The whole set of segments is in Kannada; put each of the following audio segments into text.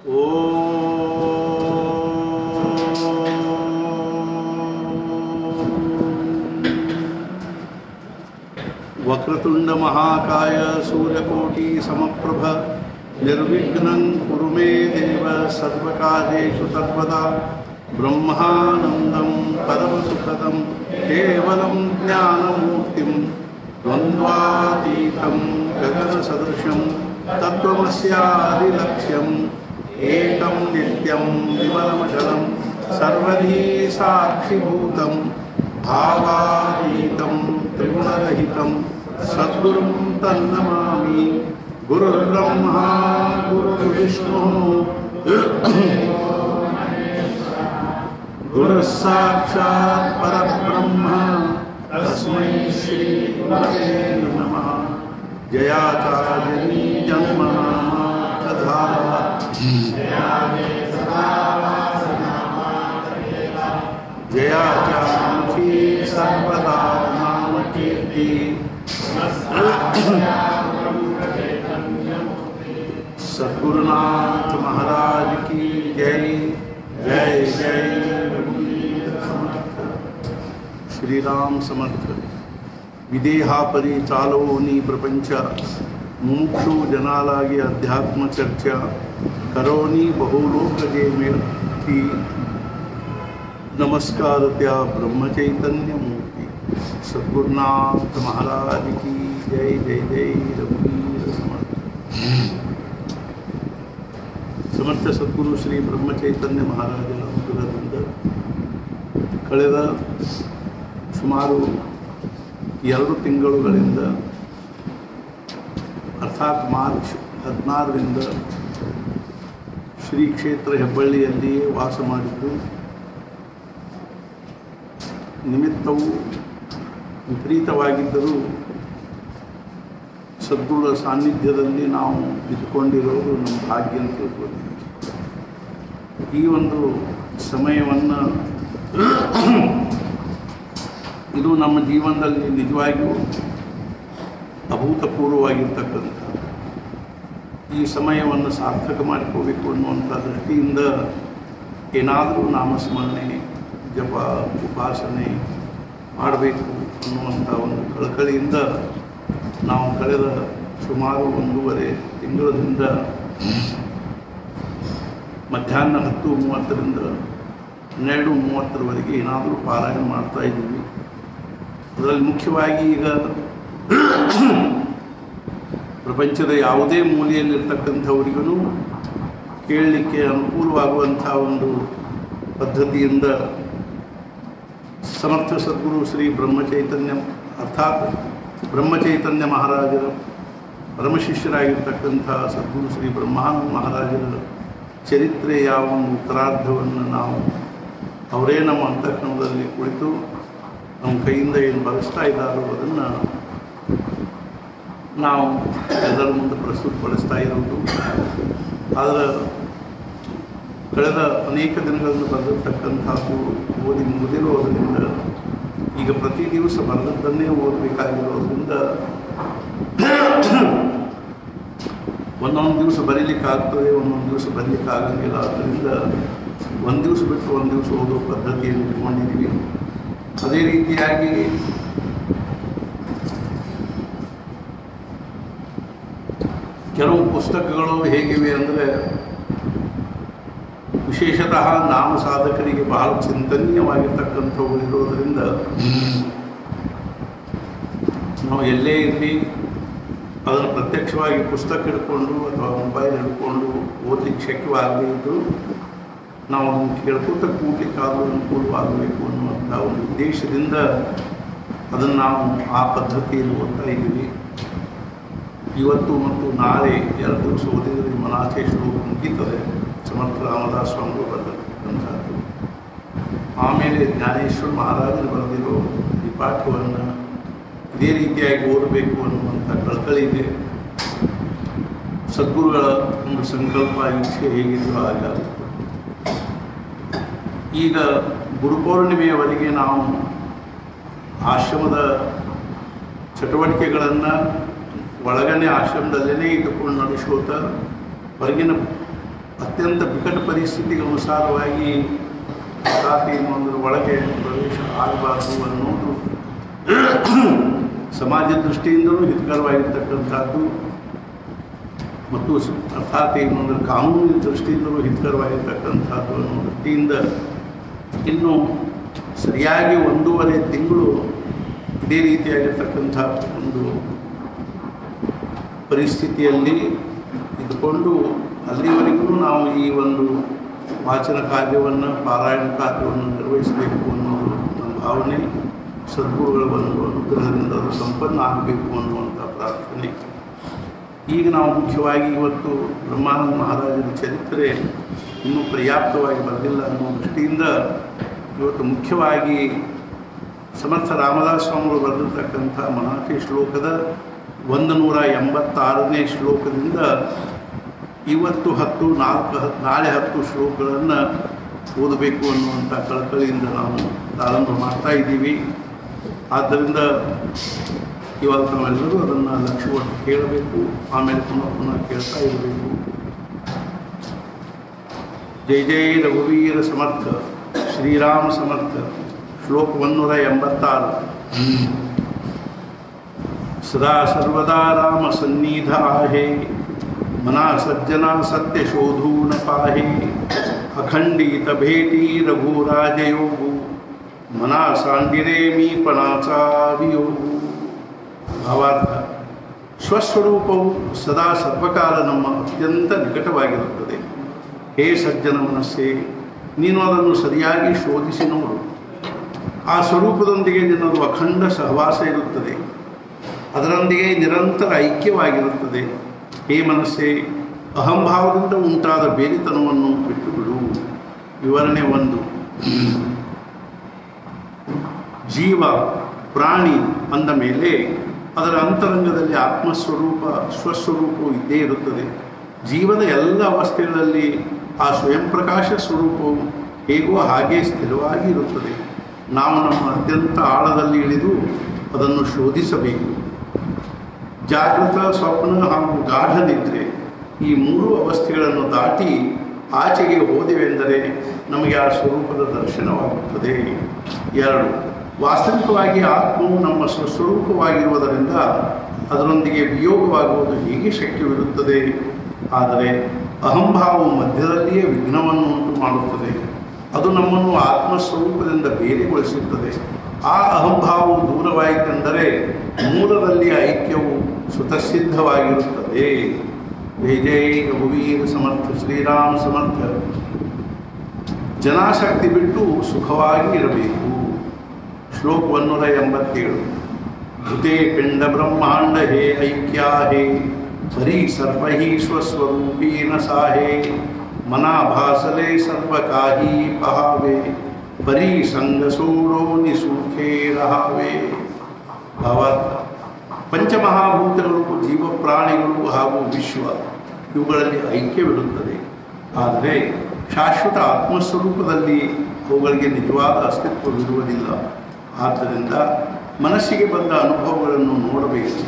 ವಕ್ರತುಂಡ ಮಹಾಕಾಯ ಸೂರ್ಯಕೋಟಿ ಸಮಪ್ರಭ ನಿರ್ವಿಘ್ನಂ ಕುರು ಮೇ ದೇವ ಸರ್ವಕಾರ್ಯೇಷು ಸರ್ವದಾ ಬ್ರಹ್ಮಾನಂದಂ ಪರಮಸುಖದಂ ಕೇವಲಂ ಜ್ಞಾನಮೂರ್ತಿಂ ದ್ವಂದ್ವಾತೀತಂ ಗಗನಸದೃಶಂ ತತ್ವಮಸ್ಯಾದಿಲಕ್ಷ್ಯಂ ಏಕಂ ನಿತ್ಯಂ ವಿಮಲಮಚಲಂ ಸರ್ವಧೀ ಸಾಕ್ಷಿಭೂತಂ ಭಾವಾತೀतं त्रिगुणरहितं सद्गुरुं तन्नमामि गुरुर्ब्रह्मा गुरुर्विष्णुः गुरुः साक्षात् परब्रह्म तस्मै श्रीगुरवे नमः जयाचार्यनी जन्मनामा तथा जयाचामुखी सर्वदा नाम कीर्ति सद्गुरुनाथ महाराज की जय जय जय रघुवीर समर्थ श्री राम समर्थ విదేహాపరి చాలవోని ప్రపంచ ముముక్షు జనాలాగి అధ్యాత్మ చర్చ కరోని బహులోకజేమి नमस्कार त्या ब्रह्मचैतन्य मूर्ति सद्गुरुनाथ महाराज की जय जय जय रघुवीर समर्थ ಸಮರ್ಥ ಸದ್ಗುರು ಶ್ರೀ ಬ್ರಹ್ಮಚೈತನ್ಯ ಮಹಾರಾಜರ ಅನುಗ್ರಹದಿಂದ ಕಳೆದ ಸುಮಾರು ಎರಡು ತಿಂಗಳುಗಳಿಂದ ಅರ್ಥಾತ್ ಮಾರ್ಚ್ ಹದಿನಾರರಿಂದ ಶ್ರೀ ಕ್ಷೇತ್ರ ಹೆಬ್ಬಳ್ಳಿಯಲ್ಲಿಯೇ ವಾಸ ಮಾಡಿದ್ದು ನಿಮಿತ್ತವು ವಿಪರೀತವಾಗಿದ್ದರೂ ಸದ್ಗುರುಗಳ ಸಾನ್ನಿಧ್ಯದಲ್ಲಿ ನಾವು ಇದ್ಕೊಂಡಿರೋದು ನಮ್ಮ ಭಾಗ್ಯ ಅಂತ ತಿಳ್ಕೊಳ್ತೀವಿ ಈ ಒಂದು ಸಮಯವನ್ನು ಇದು ನಮ್ಮ ಜೀವನದಲ್ಲಿ ನಿಜವಾಗಿಯೂ ಅಭೂತಪೂರ್ವವಾಗಿರ್ತಕ್ಕಂಥ ಈ ಸಮಯವನ್ನು ಸಾರ್ಥಕ ಮಾಡಿಕೋಬೇಕು ಅನ್ನುವಂಥ ದೃಷ್ಟಿಯಿಂದ ಏನಾದರೂ ನಾಮಸ್ಮರಣೆ ಜಪ ಉಪಾಸನೆ ಮಾಡಬೇಕು ಅನ್ನುವಂಥ ಒಂದು ಕಳಕಳಿಯಿಂದ ನಾವು ಕಳೆದ ಸುಮಾರು ಒಂದೂವರೆ ತಿಂಗಳಿಂದ ಮಧ್ಯಾಹ್ನ ಹತ್ತು ಮೂವತ್ತರಿಂದ ಹನ್ನೆರಡು ಮೂವತ್ತರವರೆಗೆ ಏನಾದರೂ ಪಾರಾಯಣ ಮಾಡ್ತಾ ಇದ್ದೀವಿ ಅದರಲ್ಲಿ ಮುಖ್ಯವಾಗಿ ಈಗ ಪ್ರಪಂಚದ ಯಾವುದೇ ಮೂಲೆಯಲ್ಲಿರ್ತಕ್ಕಂಥವರಿಗೂ ಕೇಳಲಿಕ್ಕೆ ಅನುಕೂಲವಾಗುವಂಥ ಒಂದು ಪದ್ಧತಿಯಿಂದ ಸಮರ್ಥ ಸದ್ಗುರು ಶ್ರೀ ಬ್ರಹ್ಮಚೈತನ್ಯ ಅರ್ಥಾತ್ ಬ್ರಹ್ಮಚೈತನ್ಯ ಮಹಾರಾಜರ ಪರಮಶಿಷ್ಯರಾಗಿರ್ತಕ್ಕಂಥ ಸದ್ಗುರು ಶ್ರೀ ಬ್ರಹ್ಮಾನಂದ ಮಹಾರಾಜರ ಚರಿತ್ರೆ ಯಾವ ಒಂದು ಉತ್ತರಾರ್ಧವನ್ನು ನಾವು ಅವರೇ ನಮ್ಮ ಅಂತಃಕರಣದಲ್ಲಿ ಕುಳಿತು ನಮ್ಮ ಕೈಯಿಂದ ಏನು ಬರೆಸ್ತಾ ಇದ್ದಾರೋ ಅದನ್ನು ನಾವು ಎಲ್ಲರ ಮುಂದೆ ಪ್ರಸ್ತುತಪಡಿಸ್ತಾ ಇರೋದು ಆದರೆ ಕಳೆದ ಅನೇಕ ದಿನಗಳಿಂದ ಬರೆದಿರ್ತಕ್ಕಂಥದ್ದು ಓದಿ ಮುಗಿದಿರೋದರಿಂದ ಈಗ ಪ್ರತಿ ದಿವಸ ಬರೆದದ್ದನ್ನೇ ಓದಬೇಕಾಗಿರೋದ್ರಿಂದ ಒಂದೊಂದು ದಿವಸ ಬರೀಲಿಕ್ಕಾಗ್ತದೆ ಒಂದೊಂದು ದಿವಸ ಬರೀಲಿಕ್ಕೆ ಆಗಂಗಿಲ್ಲ ಆದ್ದರಿಂದ ಒಂದು ದಿವಸ ಬಿಟ್ಟು ಒಂದು ದಿವಸ ಓದೋ ಪದ್ಧತಿಯನ್ನು ಇಟ್ಕೊಂಡಿದ್ದೀವಿ ಅದೇ ರೀತಿಯಾಗಿ ಕೆಲವು ಪುಸ್ತಕಗಳು ಹೇಗಿವೆ ಅಂದರೆ ವಿಶೇಷತಃ ನಾಮ ಸಾಧಕರಿಗೆ ಬಹಳ ಚಿಂತನೀಯವಾಗಿರ್ತಕ್ಕಂಥವು ಇರೋದರಿಂದ ನಾವು ಎಲ್ಲೇ ಇರಲಿ ಅದನ್ನು ಪ್ರತ್ಯಕ್ಷವಾಗಿ ಪುಸ್ತಕ ಹಿಡ್ಕೊಂಡು ಅಥವಾ ಮೊಬೈಲ್ ಹಿಡ್ಕೊಂಡು ಓದಲಿಕ್ಕೆ ಶಕ್ಯವಾಗದೇ ಇದ್ದು ನಾವು ಅದನ್ನು ಕೇಳ್ಕೊತ ಕೂಡ್ಲಿಕ್ಕಾದರೂ ಅನುಕೂಲವಾಗಬೇಕು ಅನ್ನುವಂಥ ಒಂದು ಉದ್ದೇಶದಿಂದ ಅದನ್ನು ನಾವು ಆ ಪದ್ಧತಿಯಲ್ಲಿ ಓದ್ತಾ ಇದ್ದೀವಿ ಇವತ್ತು ಮತ್ತು ನಾಳೆ ಎರಡು ದಿವಸ ಓದಿದರೆ ಮನಾಥೆ ಶ್ಲೋಕ ಮುಗೀತದೆ ಸಮರ್ಥ ರಾಮದಾಸ್ ಸ್ವಾಮಿಗಳು ಬರೆದಿರ್ತಕ್ಕಂಥದ್ದು ಆಮೇಲೆ ಜ್ಞಾನೇಶ್ವರ ಮಹಾರಾಜರು ಬರೆದಿರೋ ಈ ಪಾಠವನ್ನು ಇದೇ ರೀತಿಯಾಗಿ ಓದಬೇಕು ಅನ್ನುವಂಥ ಕಳಕಳಿ ಇದೆ ಸದ್ಗುರುಗಳ ಒಂದು ಸಂಕಲ್ಪ ಇಚ್ಛೆ ಹೇಗಿದೆಯೋ ಹಾಗೆ ಈಗ ಗುರುಪೌರ್ಣಿಮೆಯವರೆಗೆ ನಾವು ಆಶ್ರಮದ ಚಟುವಟಿಕೆಗಳನ್ನು ಒಳಗನೆ ಆಶ್ರಮದಲ್ಲೇ ಇಟ್ಟುಕೊಂಡು ನಡೆಸೋತ ಹೊರಗಿನ ಅತ್ಯಂತ ಬಿಕಟ ಪರಿಸ್ಥಿತಿಗೆ ಅನುಸಾರವಾಗಿ ಜಾತಿ ಒಂದರ ಒಳಗೆ ಪ್ರವೇಶ ಆಗಬಾರ್ದು ಅನ್ನೋದು ಸಮಾಜ ದೃಷ್ಟಿಯಿಂದಲೂ ಹಿತಕರವಾಗಿರ್ತಕ್ಕಂಥದ್ದು ಮತ್ತು ಸ- ಅರ್ಥಾತ್ ಏನಂದ್ರೆ ಕಾನೂನಿನ ದೃಷ್ಟಿಯಿಂದಲೂ ಹಿತಕರವಾಗಿರ್ತಕ್ಕಂಥದ್ದು ಅನ್ನೋ ದೃಷ್ಟಿಯಿಂದ ಇನ್ನು ಸರಿಯಾಗಿ ಒಂದೂವರೆ ತಿಂಗಳು ಇದೇ ರೀತಿಯಾಗಿರ್ತಕ್ಕಂಥ ಒಂದು ಪರಿಸ್ಥಿತಿಯಲ್ಲಿ ಇದ್ದುಕೊಂಡು ಅಲ್ಲಿವರೆಗೂ ನಾವು ಈ ಒಂದು ವಾಚನ ಕಾರ್ಯವನ್ನು ಪಾರಾಯಣ ಕಾರ್ಯವನ್ನು ನಿರ್ವಹಿಸಬೇಕು ಅನ್ನೋದು ನಮ್ಮ ಭಾವನೆ ಸದ್ಗುರುಗಳ ಒಂದು ಅನುಗ್ರಹದಿಂದ ಅದು ಸಂಪನ್ನ ಆಗಬೇಕು ಅನ್ನುವಂಥ ಪ್ರಾರ್ಥನೆ ಈಗ ನಾವು ಮುಖ್ಯವಾಗಿ ಇವತ್ತು ಬ್ರಹ್ಮಾನಂದ ಮಹಾರಾಜರ ಚರಿತ್ರೆ ಇನ್ನೂ ಪರ್ಯಾಪ್ತವಾಗಿ ಬರೆದಿಲ್ಲ ಅನ್ನೋ ದೃಷ್ಟಿಯಿಂದ ಇವತ್ತು ಮುಖ್ಯವಾಗಿ ಸಮರ್ಥ ರಾಮದಾಸ್ ಸ್ವಾಮಿಗಳು ಬರೆದಿರ್ತಕ್ಕಂಥ ಮರಾಠಿ ಶ್ಲೋಕದ ಒಂದು ನೂರ ಎಂಬತ್ತಾರನೇ ಶ್ಲೋಕದಿಂದ ಇವತ್ತು ಹತ್ತು ನಾಲ್ಕು ಹತ್ತು ನಾಳೆ ಹತ್ತು ಶ್ಲೋಕಗಳನ್ನು ಓದಬೇಕು ಅನ್ನುವಂಥ ಕಳಕಳಿಯಿಂದ ನಾವು ಪ್ರಾರಂಭ ಮಾಡ್ತಾ ಇದ್ದೀವಿ ಆದ್ದರಿಂದ ಇವಾಗ ನಾವೆಲ್ಲರೂ ಅದನ್ನು ಲಕ್ಷ್ಯವನ್ನು ಕೇಳಬೇಕು ಆಮೇಲೆ ಪುನಃ ಪುನಃ ಕೇಳ್ತಾ ಇರಬೇಕು ಜೈ ಜೈ ರಘುವೀರ ಸಮರ್ಥ ಶ್ರೀರಾಮ ಸಮರ್ಥ ಶ್ಲೋಕ ಒಂದೂರ ಎಂಬತ್ತಾರು ಸದಾ ಸರ್ವದಾ ರಾಮ ಸನ್ನಿಧ आहे मना सज्जना सत्य शोधू न पाहे अखंडित भेटी रघुराजयोगू मना सांडिरे मी पणाचा वियोगू ಭಾವಾರ್ಥ ಸ್ವಸ್ವರೂಪವು ಸದಾ ಸರ್ವಕಾಲ ನಮ್ಮ ಅತ್ಯಂತ ನಿಕಟವಾಗಿರುತ್ತದೆ ಹೇ ಸಜ್ಜನ ಮನಸ್ಸೇ ನೀನು ಅದನ್ನು ಸರಿಯಾಗಿ ಶೋಧಿಸಿ ನೋಡು ಆ ಸ್ವರೂಪದೊಂದಿಗೆ ನಿನ್ನದು ಅಖಂಡ ಸಹವಾಸ ಇರುತ್ತದೆ ಅದರೊಂದಿಗೆ ನಿರಂತರ ಐಕ್ಯವಾಗಿರುತ್ತದೆ ಹೇ ಮನಸ್ಸೇ ಅಹಂಭಾವದಿಂದ ಉಂಟಾದ ಬೇರಿತನವನ್ನು ಬಿಟ್ಟು ಬಿಡು ವಿವರಣೆ ಒಂದು ಜೀವ ಪ್ರಾಣಿ ಅಂದ ಮೇಲೆ ಅದರ ಅಂತರಂಗದಲ್ಲಿ ಆತ್ಮಸ್ವರೂಪ ಸ್ವಸ್ವರೂಪವು ಇದ್ದೇ ಇರುತ್ತದೆ ಜೀವದ ಎಲ್ಲ ಅವಸ್ಥೆಗಳಲ್ಲಿ ಆ ಸ್ವಯಂ ಪ್ರಕಾಶ ಸ್ವರೂಪವು ಹೇಗೋ ಹಾಗೇ ಸ್ಥಿರವಾಗಿ ಇರುತ್ತದೆ ನಾವು ನಮ್ಮ ಅತ್ಯಂತ ಆಳದಲ್ಲಿ ಇಳಿದು ಅದನ್ನು ಶೋಧಿಸಬೇಕು ಜಾಗೃತ ಸ್ವಪ್ನ ಹಾಗೂ ಗಾಢ ನಿದ್ರೆ ಈ ಮೂರು ಅವಸ್ಥೆಗಳನ್ನು ದಾಟಿ ಆಚೆಗೆ ಹೋದೆವೆಂದರೆ ನಮಗೆ ಆ ಸ್ವರೂಪದ ದರ್ಶನವಾಗುತ್ತದೆ ಎರಡು ವಾಸ್ತವಿಕವಾಗಿ ಆತ್ಮವು ನಮ್ಮ ಸ್ವಸ್ವರೂಪವಾಗಿರುವುದರಿಂದ ಅದರೊಂದಿಗೆ ವಿಯೋಗವಾಗುವುದು ಹೇಗೆ ಶಕ್ಯವಿರುತ್ತದೆ ಆದರೆ ಅಹಂಭಾವವು ಮಧ್ಯದಲ್ಲಿಯೇ ವಿಘ್ನವನ್ನು ಉಂಟು ಮಾಡುತ್ತದೆ ಅದು ನಮ್ಮನ್ನು ಆತ್ಮಸ್ವರೂಪದಿಂದ ಬೇರೆಗೊಳಿಸುತ್ತದೆ ಆ ಅಹಂಭಾವವು ದೂರವಾಯಿತೆಂದರೆ ಮೂಲದಲ್ಲಿ ಐಕ್ಯವು ಸ್ವತಃಸಿದ್ಧವಾಗಿರುತ್ತದೆ ಜೈ ಜೈ ರಘುವೀರ ಸಮರ್ಥ ಶ್ರೀರಾಮ ಸಮರ್ಥ ಜನಾಸಕ್ತಿ ಬಿಟ್ಟು ಸುಖವಾಗಿ ಇರಬೇಕು ಶ್ಲೋಕ ಒನ್ನೂರ ಎಂಬತ್ತೇಳು ಋತೆ ಪಿಂಡ ಬ್ರಹ್ಮಾಂಡ ಹೇ ಐಕ್ಯ ಹೇ ಹರಿ ಸರ್ವ ಹಿ ಸ್ವಸ್ವರೂಪೇನ ಸಾಹೇ ಮನಾಭಾಸಲೆ ಸರ್ವಕಾಹಿ ಪಹಾವೆ ಪರಿ ಸಂಗ ಸೋಡೋ ನಿಸುಖೇ ರಹಾವೆ ಭಾವಾರ್ಥ ಪಂಚಮಹಾಭೂತಗಳು ಜೀವ ಪ್ರಾಣಿಗಳು ಹಾಗೂ ವಿಶ್ವ ಇವುಗಳಲ್ಲಿ ಐಕ್ಯವಿರುತ್ತದೆ ಆದರೆ ಶಾಶ್ವತ ಆತ್ಮಸ್ವರೂಪದಲ್ಲಿ ಅವುಗಳಿಗೆ ನಿಜವಾದ ಅಸ್ತಿತ್ವವಿರುವುದಿಲ್ಲ ಆದ್ದರಿಂದ ಮನಸ್ಸಿಗೆ ಬಂದ ಅನುಭವಗಳನ್ನು ನೋಡಬೇಕು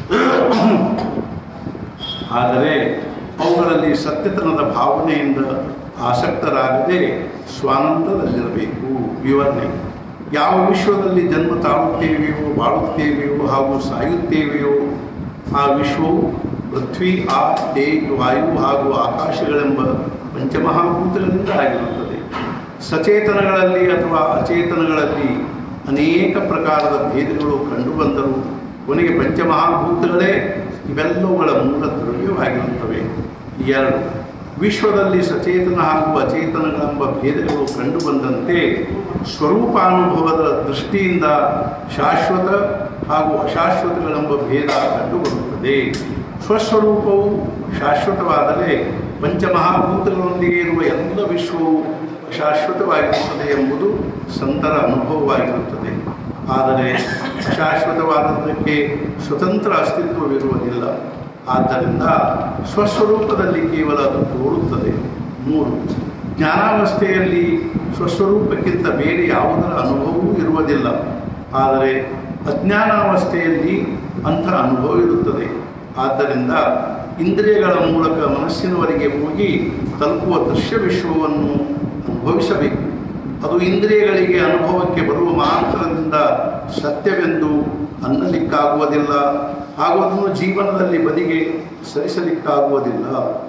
ಆದರೆ ಅವುಗಳಲ್ಲಿ ಸತ್ಯತನದ ಭಾವನೆಯಿಂದ ಆಸಕ್ತರಾಗದೆ ಸ್ವಾನಂದದಲ್ಲಿರಬೇಕು ವಿವರಣೆ ಯಾವ ವಿಶ್ವದಲ್ಲಿ ಜನ್ಮ ತಾಳುತ್ತೇವೆಯೋ ಬಾಳುತ್ತೇವೆಯೋ ಹಾಗೂ ಸಾಯುತ್ತೇವೆಯೋ ಆ ವಿಶ್ವವು ಪೃಥ್ವಿ ಆ ತೇಜ್ ವಾಯು ಹಾಗೂ ಆಕಾಶಗಳೆಂಬ ಪಂಚಮಹಾಭೂತಗಳಿಂದ ಆಗಿರುತ್ತದೆ ಸಚೇತನಗಳಲ್ಲಿ ಅಥವಾ ಅಚೇತನಗಳಲ್ಲಿ ಅನೇಕ ಪ್ರಕಾರದ ಭೇದಗಳು ಕಂಡುಬಂದರೂ ಕೊನೆಗೆ ಪಂಚಮಹಾಭೂತಗಳೇ ಇವೆಲ್ಲವುಗಳ ಮೂಲ ದ್ರವ್ಯವಾಗಿರುತ್ತವೆ ಎರಡು ವಿಶ್ವದಲ್ಲಿ ಸಚೇತನ ಹಾಗೂ ಅಚೇತನಗಳೆಂಬ ಭೇದಗಳು ಕಂಡುಬಂದಂತೆ ಸ್ವರೂಪಾನುಭವದ ದೃಷ್ಟಿಯಿಂದ ಶಾಶ್ವತ ಹಾಗೂ ಅಶಾಶ್ವತಗಳೆಂಬ ಭೇದ ಕಂಡುಬರುತ್ತದೆ ಸ್ವಸ್ವರೂಪವು ಶಾಶ್ವತವಾದರೆ ಪಂಚಮಹಾಭೂತಗಳೊಂದಿಗೆ ಇರುವ ಎಲ್ಲ ವಿಶ್ವವು ಶಾಶ್ವತವಾಗಿರುತ್ತದೆ ಎಂಬುದು ಸಂತರ ಅನುಭವವಾಗಿರುತ್ತದೆ ಆದರೆ ಅಶಾಶ್ವತವಾದದ್ದಕ್ಕೆ ಸ್ವತಂತ್ರ ಅಸ್ತಿತ್ವವಿರುವುದಿಲ್ಲ ಆದ್ದರಿಂದ ಸ್ವಸ್ವರೂಪದಲ್ಲಿ ಕೇವಲ ಅದು ತೋರುತ್ತದೆ ಮೂರು ಜ್ಞಾನಾವಸ್ಥೆಯಲ್ಲಿ ಸ್ವಸ್ವರೂಪಕ್ಕಿಂತ ಬೇರೆ ಯಾವುದರ ಅನುಭವವೂ ಇರುವುದಿಲ್ಲ ಆದರೆ ಅಜ್ಞಾನಾವಸ್ಥೆಯಲ್ಲಿ ಅಂಥ ಅನುಭವ ಇರುತ್ತದೆ ಆದ್ದರಿಂದ ಇಂದ್ರಿಯಗಳ ಮೂಲಕ ಮನಸ್ಸಿನವರೆಗೆ ಹೋಗಿ ತಲುಪುವ ದೃಶ್ಯ ವಿಶ್ವವನ್ನು ಅನುಭವಿಸಬೇಕು ಅದು ಇಂದ್ರಿಯಗಳಿಗೆ ಅನುಭವಕ್ಕೆ ಬರುವ ಮಾತ್ರದಿಂದ ಸತ್ಯವೆಂದು ಅನ್ನಲಿಕ್ಕಾಗುವುದಿಲ್ಲ ಹಾಗೂ ಅದನ್ನು ಜೀವನದಲ್ಲಿ ಬದಿಗೆ ಸರಿಸಲಿಕ್ಕಾಗುವುದಿಲ್ಲ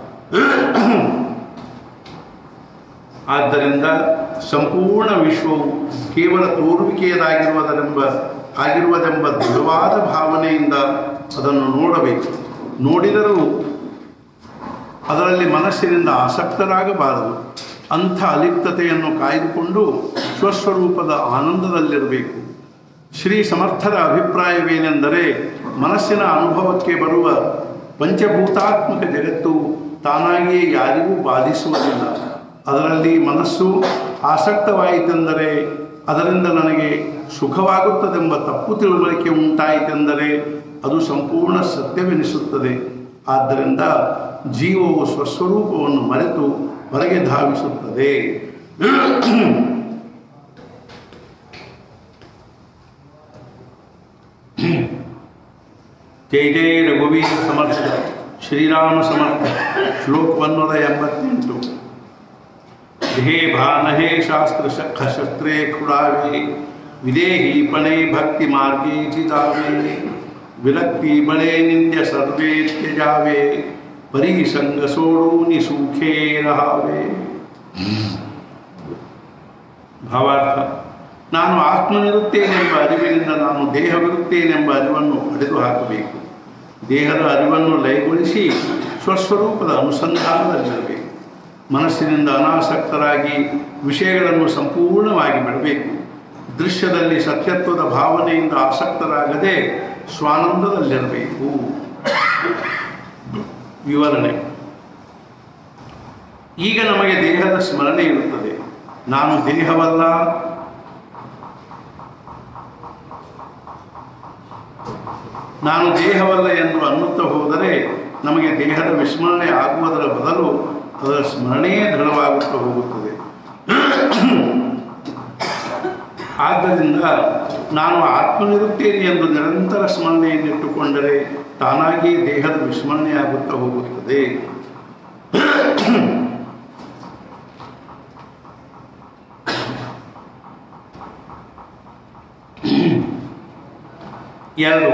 ಆದ್ದರಿಂದ ಸಂಪೂರ್ಣ ವಿಶ್ವವು ಕೇವಲ ತೋರುವಿಕೆಯದಾಗಿರುವುದರೆಂಬ ಆಗಿರುವುದೆಂಬ ದೃಢವಾದ ಭಾವನೆಯಿಂದ ಅದನ್ನು ನೋಡಬೇಕು ನೋಡಿದರೂ ಅದರಲ್ಲಿ ಮನಸ್ಸಿನಿಂದ ಆಸಕ್ತರಾಗಬಾರದು ಅಂಥ ಅಲಿಪ್ತತೆಯನ್ನು ಕಾಯ್ದುಕೊಂಡು ಸ್ವಸ್ವರೂಪದ ಆನಂದದಲ್ಲಿರಬೇಕು ಶ್ರೀ ಸಮರ್ಥರ ಅಭಿಪ್ರಾಯವೇನೆಂದರೆ ಮನಸ್ಸಿನ ಅನುಭವಕ್ಕೆ ಬರುವ ಪಂಚಭೂತಾತ್ಮಕ ಜಗತ್ತು ತಾನಾಗಿಯೇ ಯಾರಿಗೂ ಬಾಧಿಸುವುದಿಲ್ಲ ಅದರಲ್ಲಿ ಮನಸ್ಸು ಆಸಕ್ತವಾಯಿತೆಂದರೆ ಅದರಿಂದ ನನಗೆ ಸುಖವಾಗುತ್ತದೆಂಬ ತಪ್ಪು ತಿಳುವಳಿಕೆ ಉಂಟಾಯಿತೆಂದರೆ ಅದು ಸಂಪೂರ್ಣ ಸತ್ಯವೆನಿಸುತ್ತದೆ ಆದ್ದರಿಂದ ಜೀವವು ಸ್ವಸ್ವರೂಪವನ್ನು ಮರೆತು ಹೊರಗೆ ಧಾವಿಸುತ್ತದೆ ಜೈ ಜೈ ರಘುವೀರ ಸಮರ್ಥ ಶ್ರೀರಾಮ ಸಮರ್ಥ ಶ್ಲೋಕ ಒನ್ನೂರ ಎಂಬತ್ತೆಂಟು ಹೇ ಭಾನಹೇ ಶಾಸ್ತ್ರ ಶಖ ಶಸ್ತ್ರೇ ಖುಡಾವೆ ವಿದೇಹಿ ಪಣೆ ಭಕ್ತಿ ಮಾರ್ಗೇ ಚಿತಾವೆ ವಿರಕ್ತಿ ಬಳೆ ನಿಂದ್ಯ ಸರ್ವೇ ತ್ಯಜಾವೆ ಪರಿಸಂಗ ಸೋಡು ನಿ ಸುಖೇ ರಹಾವೆ ಭಾವಾರ್ಥ ನಾನು ಆತ್ಮನಿರುತ್ತೇನೆಂಬ ಅರಿವಿನಿಂದ ನಾನು ದೇಹವಿರುತ್ತೇನೆಂಬ ಅರಿವನ್ನು ಹೊಡೆದು ಹಾಕಬೇಕು ದೇಹದ ಅರಿವನ್ನು ಲಯಗೊಳಿಸಿ ಸ್ವಸ್ವರೂಪದ ಅನುಸಂಧಾನದಲ್ಲಿರಬೇಕು ಮನಸ್ಸಿನಿಂದ ಅನಾಸಕ್ತರಾಗಿ ವಿಷಯಗಳನ್ನು ಸಂಪೂರ್ಣವಾಗಿ ಬಿಡಬೇಕು ದೃಶ್ಯದಲ್ಲಿ ಸತ್ಯತ್ವದ ಭಾವನೆಯಿಂದ ಆಸಕ್ತರಾಗದೆ ಸ್ವಾನಂದದಲ್ಲಿರಬೇಕು ವಿವರಣೆ ಈಗ ನಮಗೆ ದೇಹದ ಸ್ಮರಣೆ ಇರುತ್ತದೆ ನಾನು ದೇಹವಲ್ಲ ನಾನು ದೇಹವಲ್ಲ ಎಂದು ಅನ್ನುತ್ತಾ ಹೋದರೆ ನಮಗೆ ದೇಹದ ವಿಸ್ಮರಣೆ ಆಗುವುದರ ಬದಲು ಅದರ ಸ್ಮರಣೆಯೇ ದೃಢವಾಗುತ್ತಾ ಹೋಗುತ್ತದೆ ಆದ್ದರಿಂದ ನಾನು ಆತ್ಮನಿರುತ್ತೇನೆ ಎಂದು ನಿರಂತರ ಸ್ಮರಣೆಯನ್ನಿಟ್ಟುಕೊಂಡರೆ ತಾನಾಗಿಯೇ ದೇಹದ ವಿಸ್ಮರಣೆಯಾಗುತ್ತಾ ಹೋಗುತ್ತದೆ ಎರಡು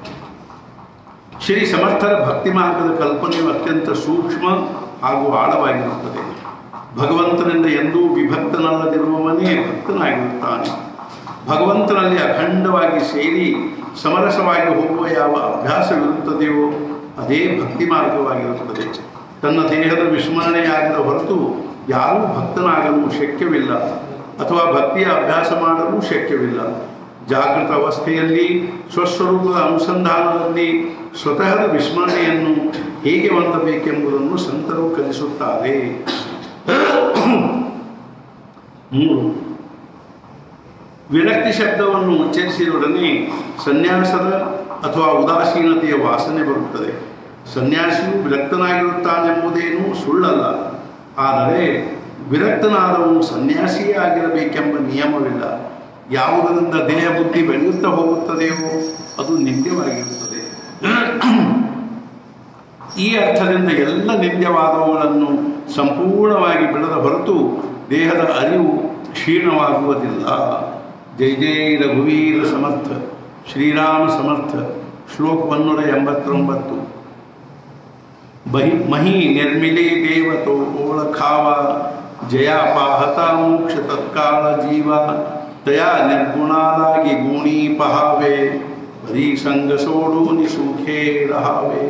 ಶ್ರೀ ಸಮರ್ಥರ ಭಕ್ತಿ ಮಾರ್ಗದ ಕಲ್ಪನೆಯು ಅತ್ಯಂತ ಸೂಕ್ಷ್ಮ ಹಾಗೂ ಆಳವಾಗಿರುತ್ತದೆ ಭಗವಂತನಿಂದ ಎಂದೂ ವಿಭಕ್ತನಲ್ಲದಿರುವವನೇ ಭಕ್ತನಾಗಿರುತ್ತಾನೆ ಭಗವಂತನಲ್ಲಿ ಅಖಂಡವಾಗಿ ಸೇರಿ ಸಮರಸವಾಗಿ ಹೋಗುವ ಯಾವ ಅಭ್ಯಾಸವಿರುತ್ತದೆಯೋ ಅದೇ ಭಕ್ತಿ ಮಾರ್ಗವಾಗಿರುತ್ತದೆ ತನ್ನ ದೇಹದ ವಿಸ್ಮರಣೆಯಾಗದ ಹೊರತು ಯಾರೂ ಭಕ್ತನಾಗಲು ಶಕ್ಯವಿಲ್ಲ ಅಥವಾ ಭಕ್ತಿಯ ಅಭ್ಯಾಸ ಮಾಡಲು ಶಕ್ಯವಿಲ್ಲ ಜಾಗೃತ ಅವಸ್ಥೆಯಲ್ಲಿ ಸ್ವಸ್ವರೂಪದ ಅನುಸಂಧಾನದಲ್ಲಿ ಸ್ವತಃದ ವಿಸ್ಮರಣೆಯನ್ನು ಹೇಗೆ ಹೊಂದಬೇಕೆಂಬುದನ್ನು ಸಂತರು ಕಲಿಸುತ್ತಾರೆ ಮೂರು ವಿರಕ್ತಿ ಶಬ್ದವನ್ನು ಉಚ್ಚರಿಸಿದೊಡನೆ ಸನ್ಯಾಸದ ಅಥವಾ ಉದಾಸೀನತೆಯ ವಾಸನೆ ಬರುತ್ತದೆ ಸನ್ಯಾಸಿಯು ವಿರಕ್ತನಾಗಿರುತ್ತಾನೆಂಬುದೇನೂ ಸುಳ್ಳಲ್ಲ ಆದರೆ ವಿರಕ್ತನಾದವನು ಸನ್ಯಾಸಿಯೇ ಆಗಿರಬೇಕೆಂಬ ನಿಯಮವಿಲ್ಲ ಯಾವುದರಿಂದ ದೇಹ ಬುದ್ಧಿ ಬೆಳೆಯುತ್ತಾ ಹೋಗುತ್ತದೆಯೋ ಅದು ನಿತ್ಯವಾಗಿರುತ್ತದೆ ಈ ಅರ್ಥದಿಂದ ಎಲ್ಲ ನಿತ್ಯವಾದವುಗಳನ್ನು ಸಂಪೂರ್ಣವಾಗಿ ಬೆಳೆದ ಹೊರತು ದೇಹದ ಅರಿವು ಕ್ಷೀಣವಾಗುವುದಿಲ್ಲ ಜೈ ಜೈ ರಘುವೀರ ಸಮರ್ಥ ಶ್ರೀರಾಮ ಸಮರ್ಥ ಶ್ಲೋಕ ಒನ್ನೂರ ಎಂಬತ್ತೊಂಬತ್ತು ಬಹಿ ಮಹಿ ನಿರ್ಮಿಲಿ ದೇವತೋ ಓಳಖಾವ ಜಯ ಪಾಹತ ಮೋಕ್ಷ ತತ್ಕಾಲ ಜೀವ ತಯಾ ನಿರ್ಗುಣಾಲಾಗಿ ಗುಣಿ ಪಹಾವೆ ಬರೀ ಸಂಗ ಸೋಡು ನಿಸುಖೇ ರಹಾವೆ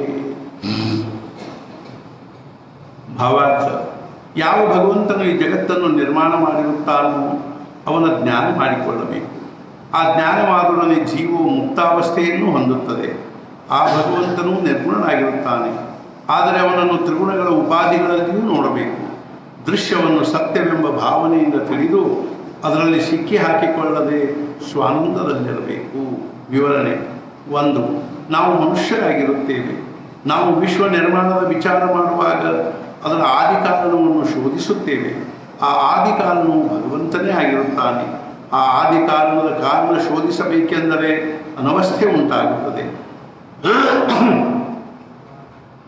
ಭಾವಾರ್ಥ ಯಾವ ಭಗವಂತನು ಈ ಜಗತ್ತನ್ನು ನಿರ್ಮಾಣ ಮಾಡಿರುತ್ತಾನೋ ಅವನ ಜ್ಞಾನ ಮಾಡಿಕೊಳ್ಳಬೇಕು ಆ ಜ್ಞಾನವಾದೊಡನೆ ಜೀವವು ಮುಕ್ತಾವಸ್ಥೆಯನ್ನು ಹೊಂದುತ್ತದೆ ಆ ಭಗವಂತನು ನಿರ್ಗುಣನಾಗಿರುತ್ತಾನೆ ಆದರೆ ಅವನನ್ನು ತ್ರಿಗುಣಗಳ ಉಪಾಧಿಗಳಲ್ಲಿಯೂ ನೋಡಬೇಕು ದೃಶ್ಯವನ್ನು ಸತ್ಯವೆಂಬ ಭಾವನೆಯಿಂದ ತಿಳಿದು ಅದರಲ್ಲಿ ಸಿಕ್ಕಿ ಹಾಕಿಕೊಳ್ಳದೆ ಸ್ವಾನಂದದಲ್ಲಿರಬೇಕು ವಿವರಣೆ ಒಂದು ನಾವು ಮನುಷ್ಯರಾಗಿರುತ್ತೇವೆ ನಾವು ವಿಶ್ವ ನಿರ್ಮಾಣದ ವಿಚಾರ ಮಾಡುವಾಗ ಅದರ ಆದಿ ಕಾರಣವನ್ನು ಶೋಧಿಸುತ್ತೇವೆ ಆ ಆದಿ ಕಾರಣವು ಭಗವಂತನೇ ಆಗಿರುತ್ತಾನೆ ಆ ಆದಿ ಕಾರಣದ ಕಾರಣ ಶೋಧಿಸಬೇಕೆಂದರೆ ಅನವಸ್ಥೆ ಉಂಟಾಗುತ್ತದೆ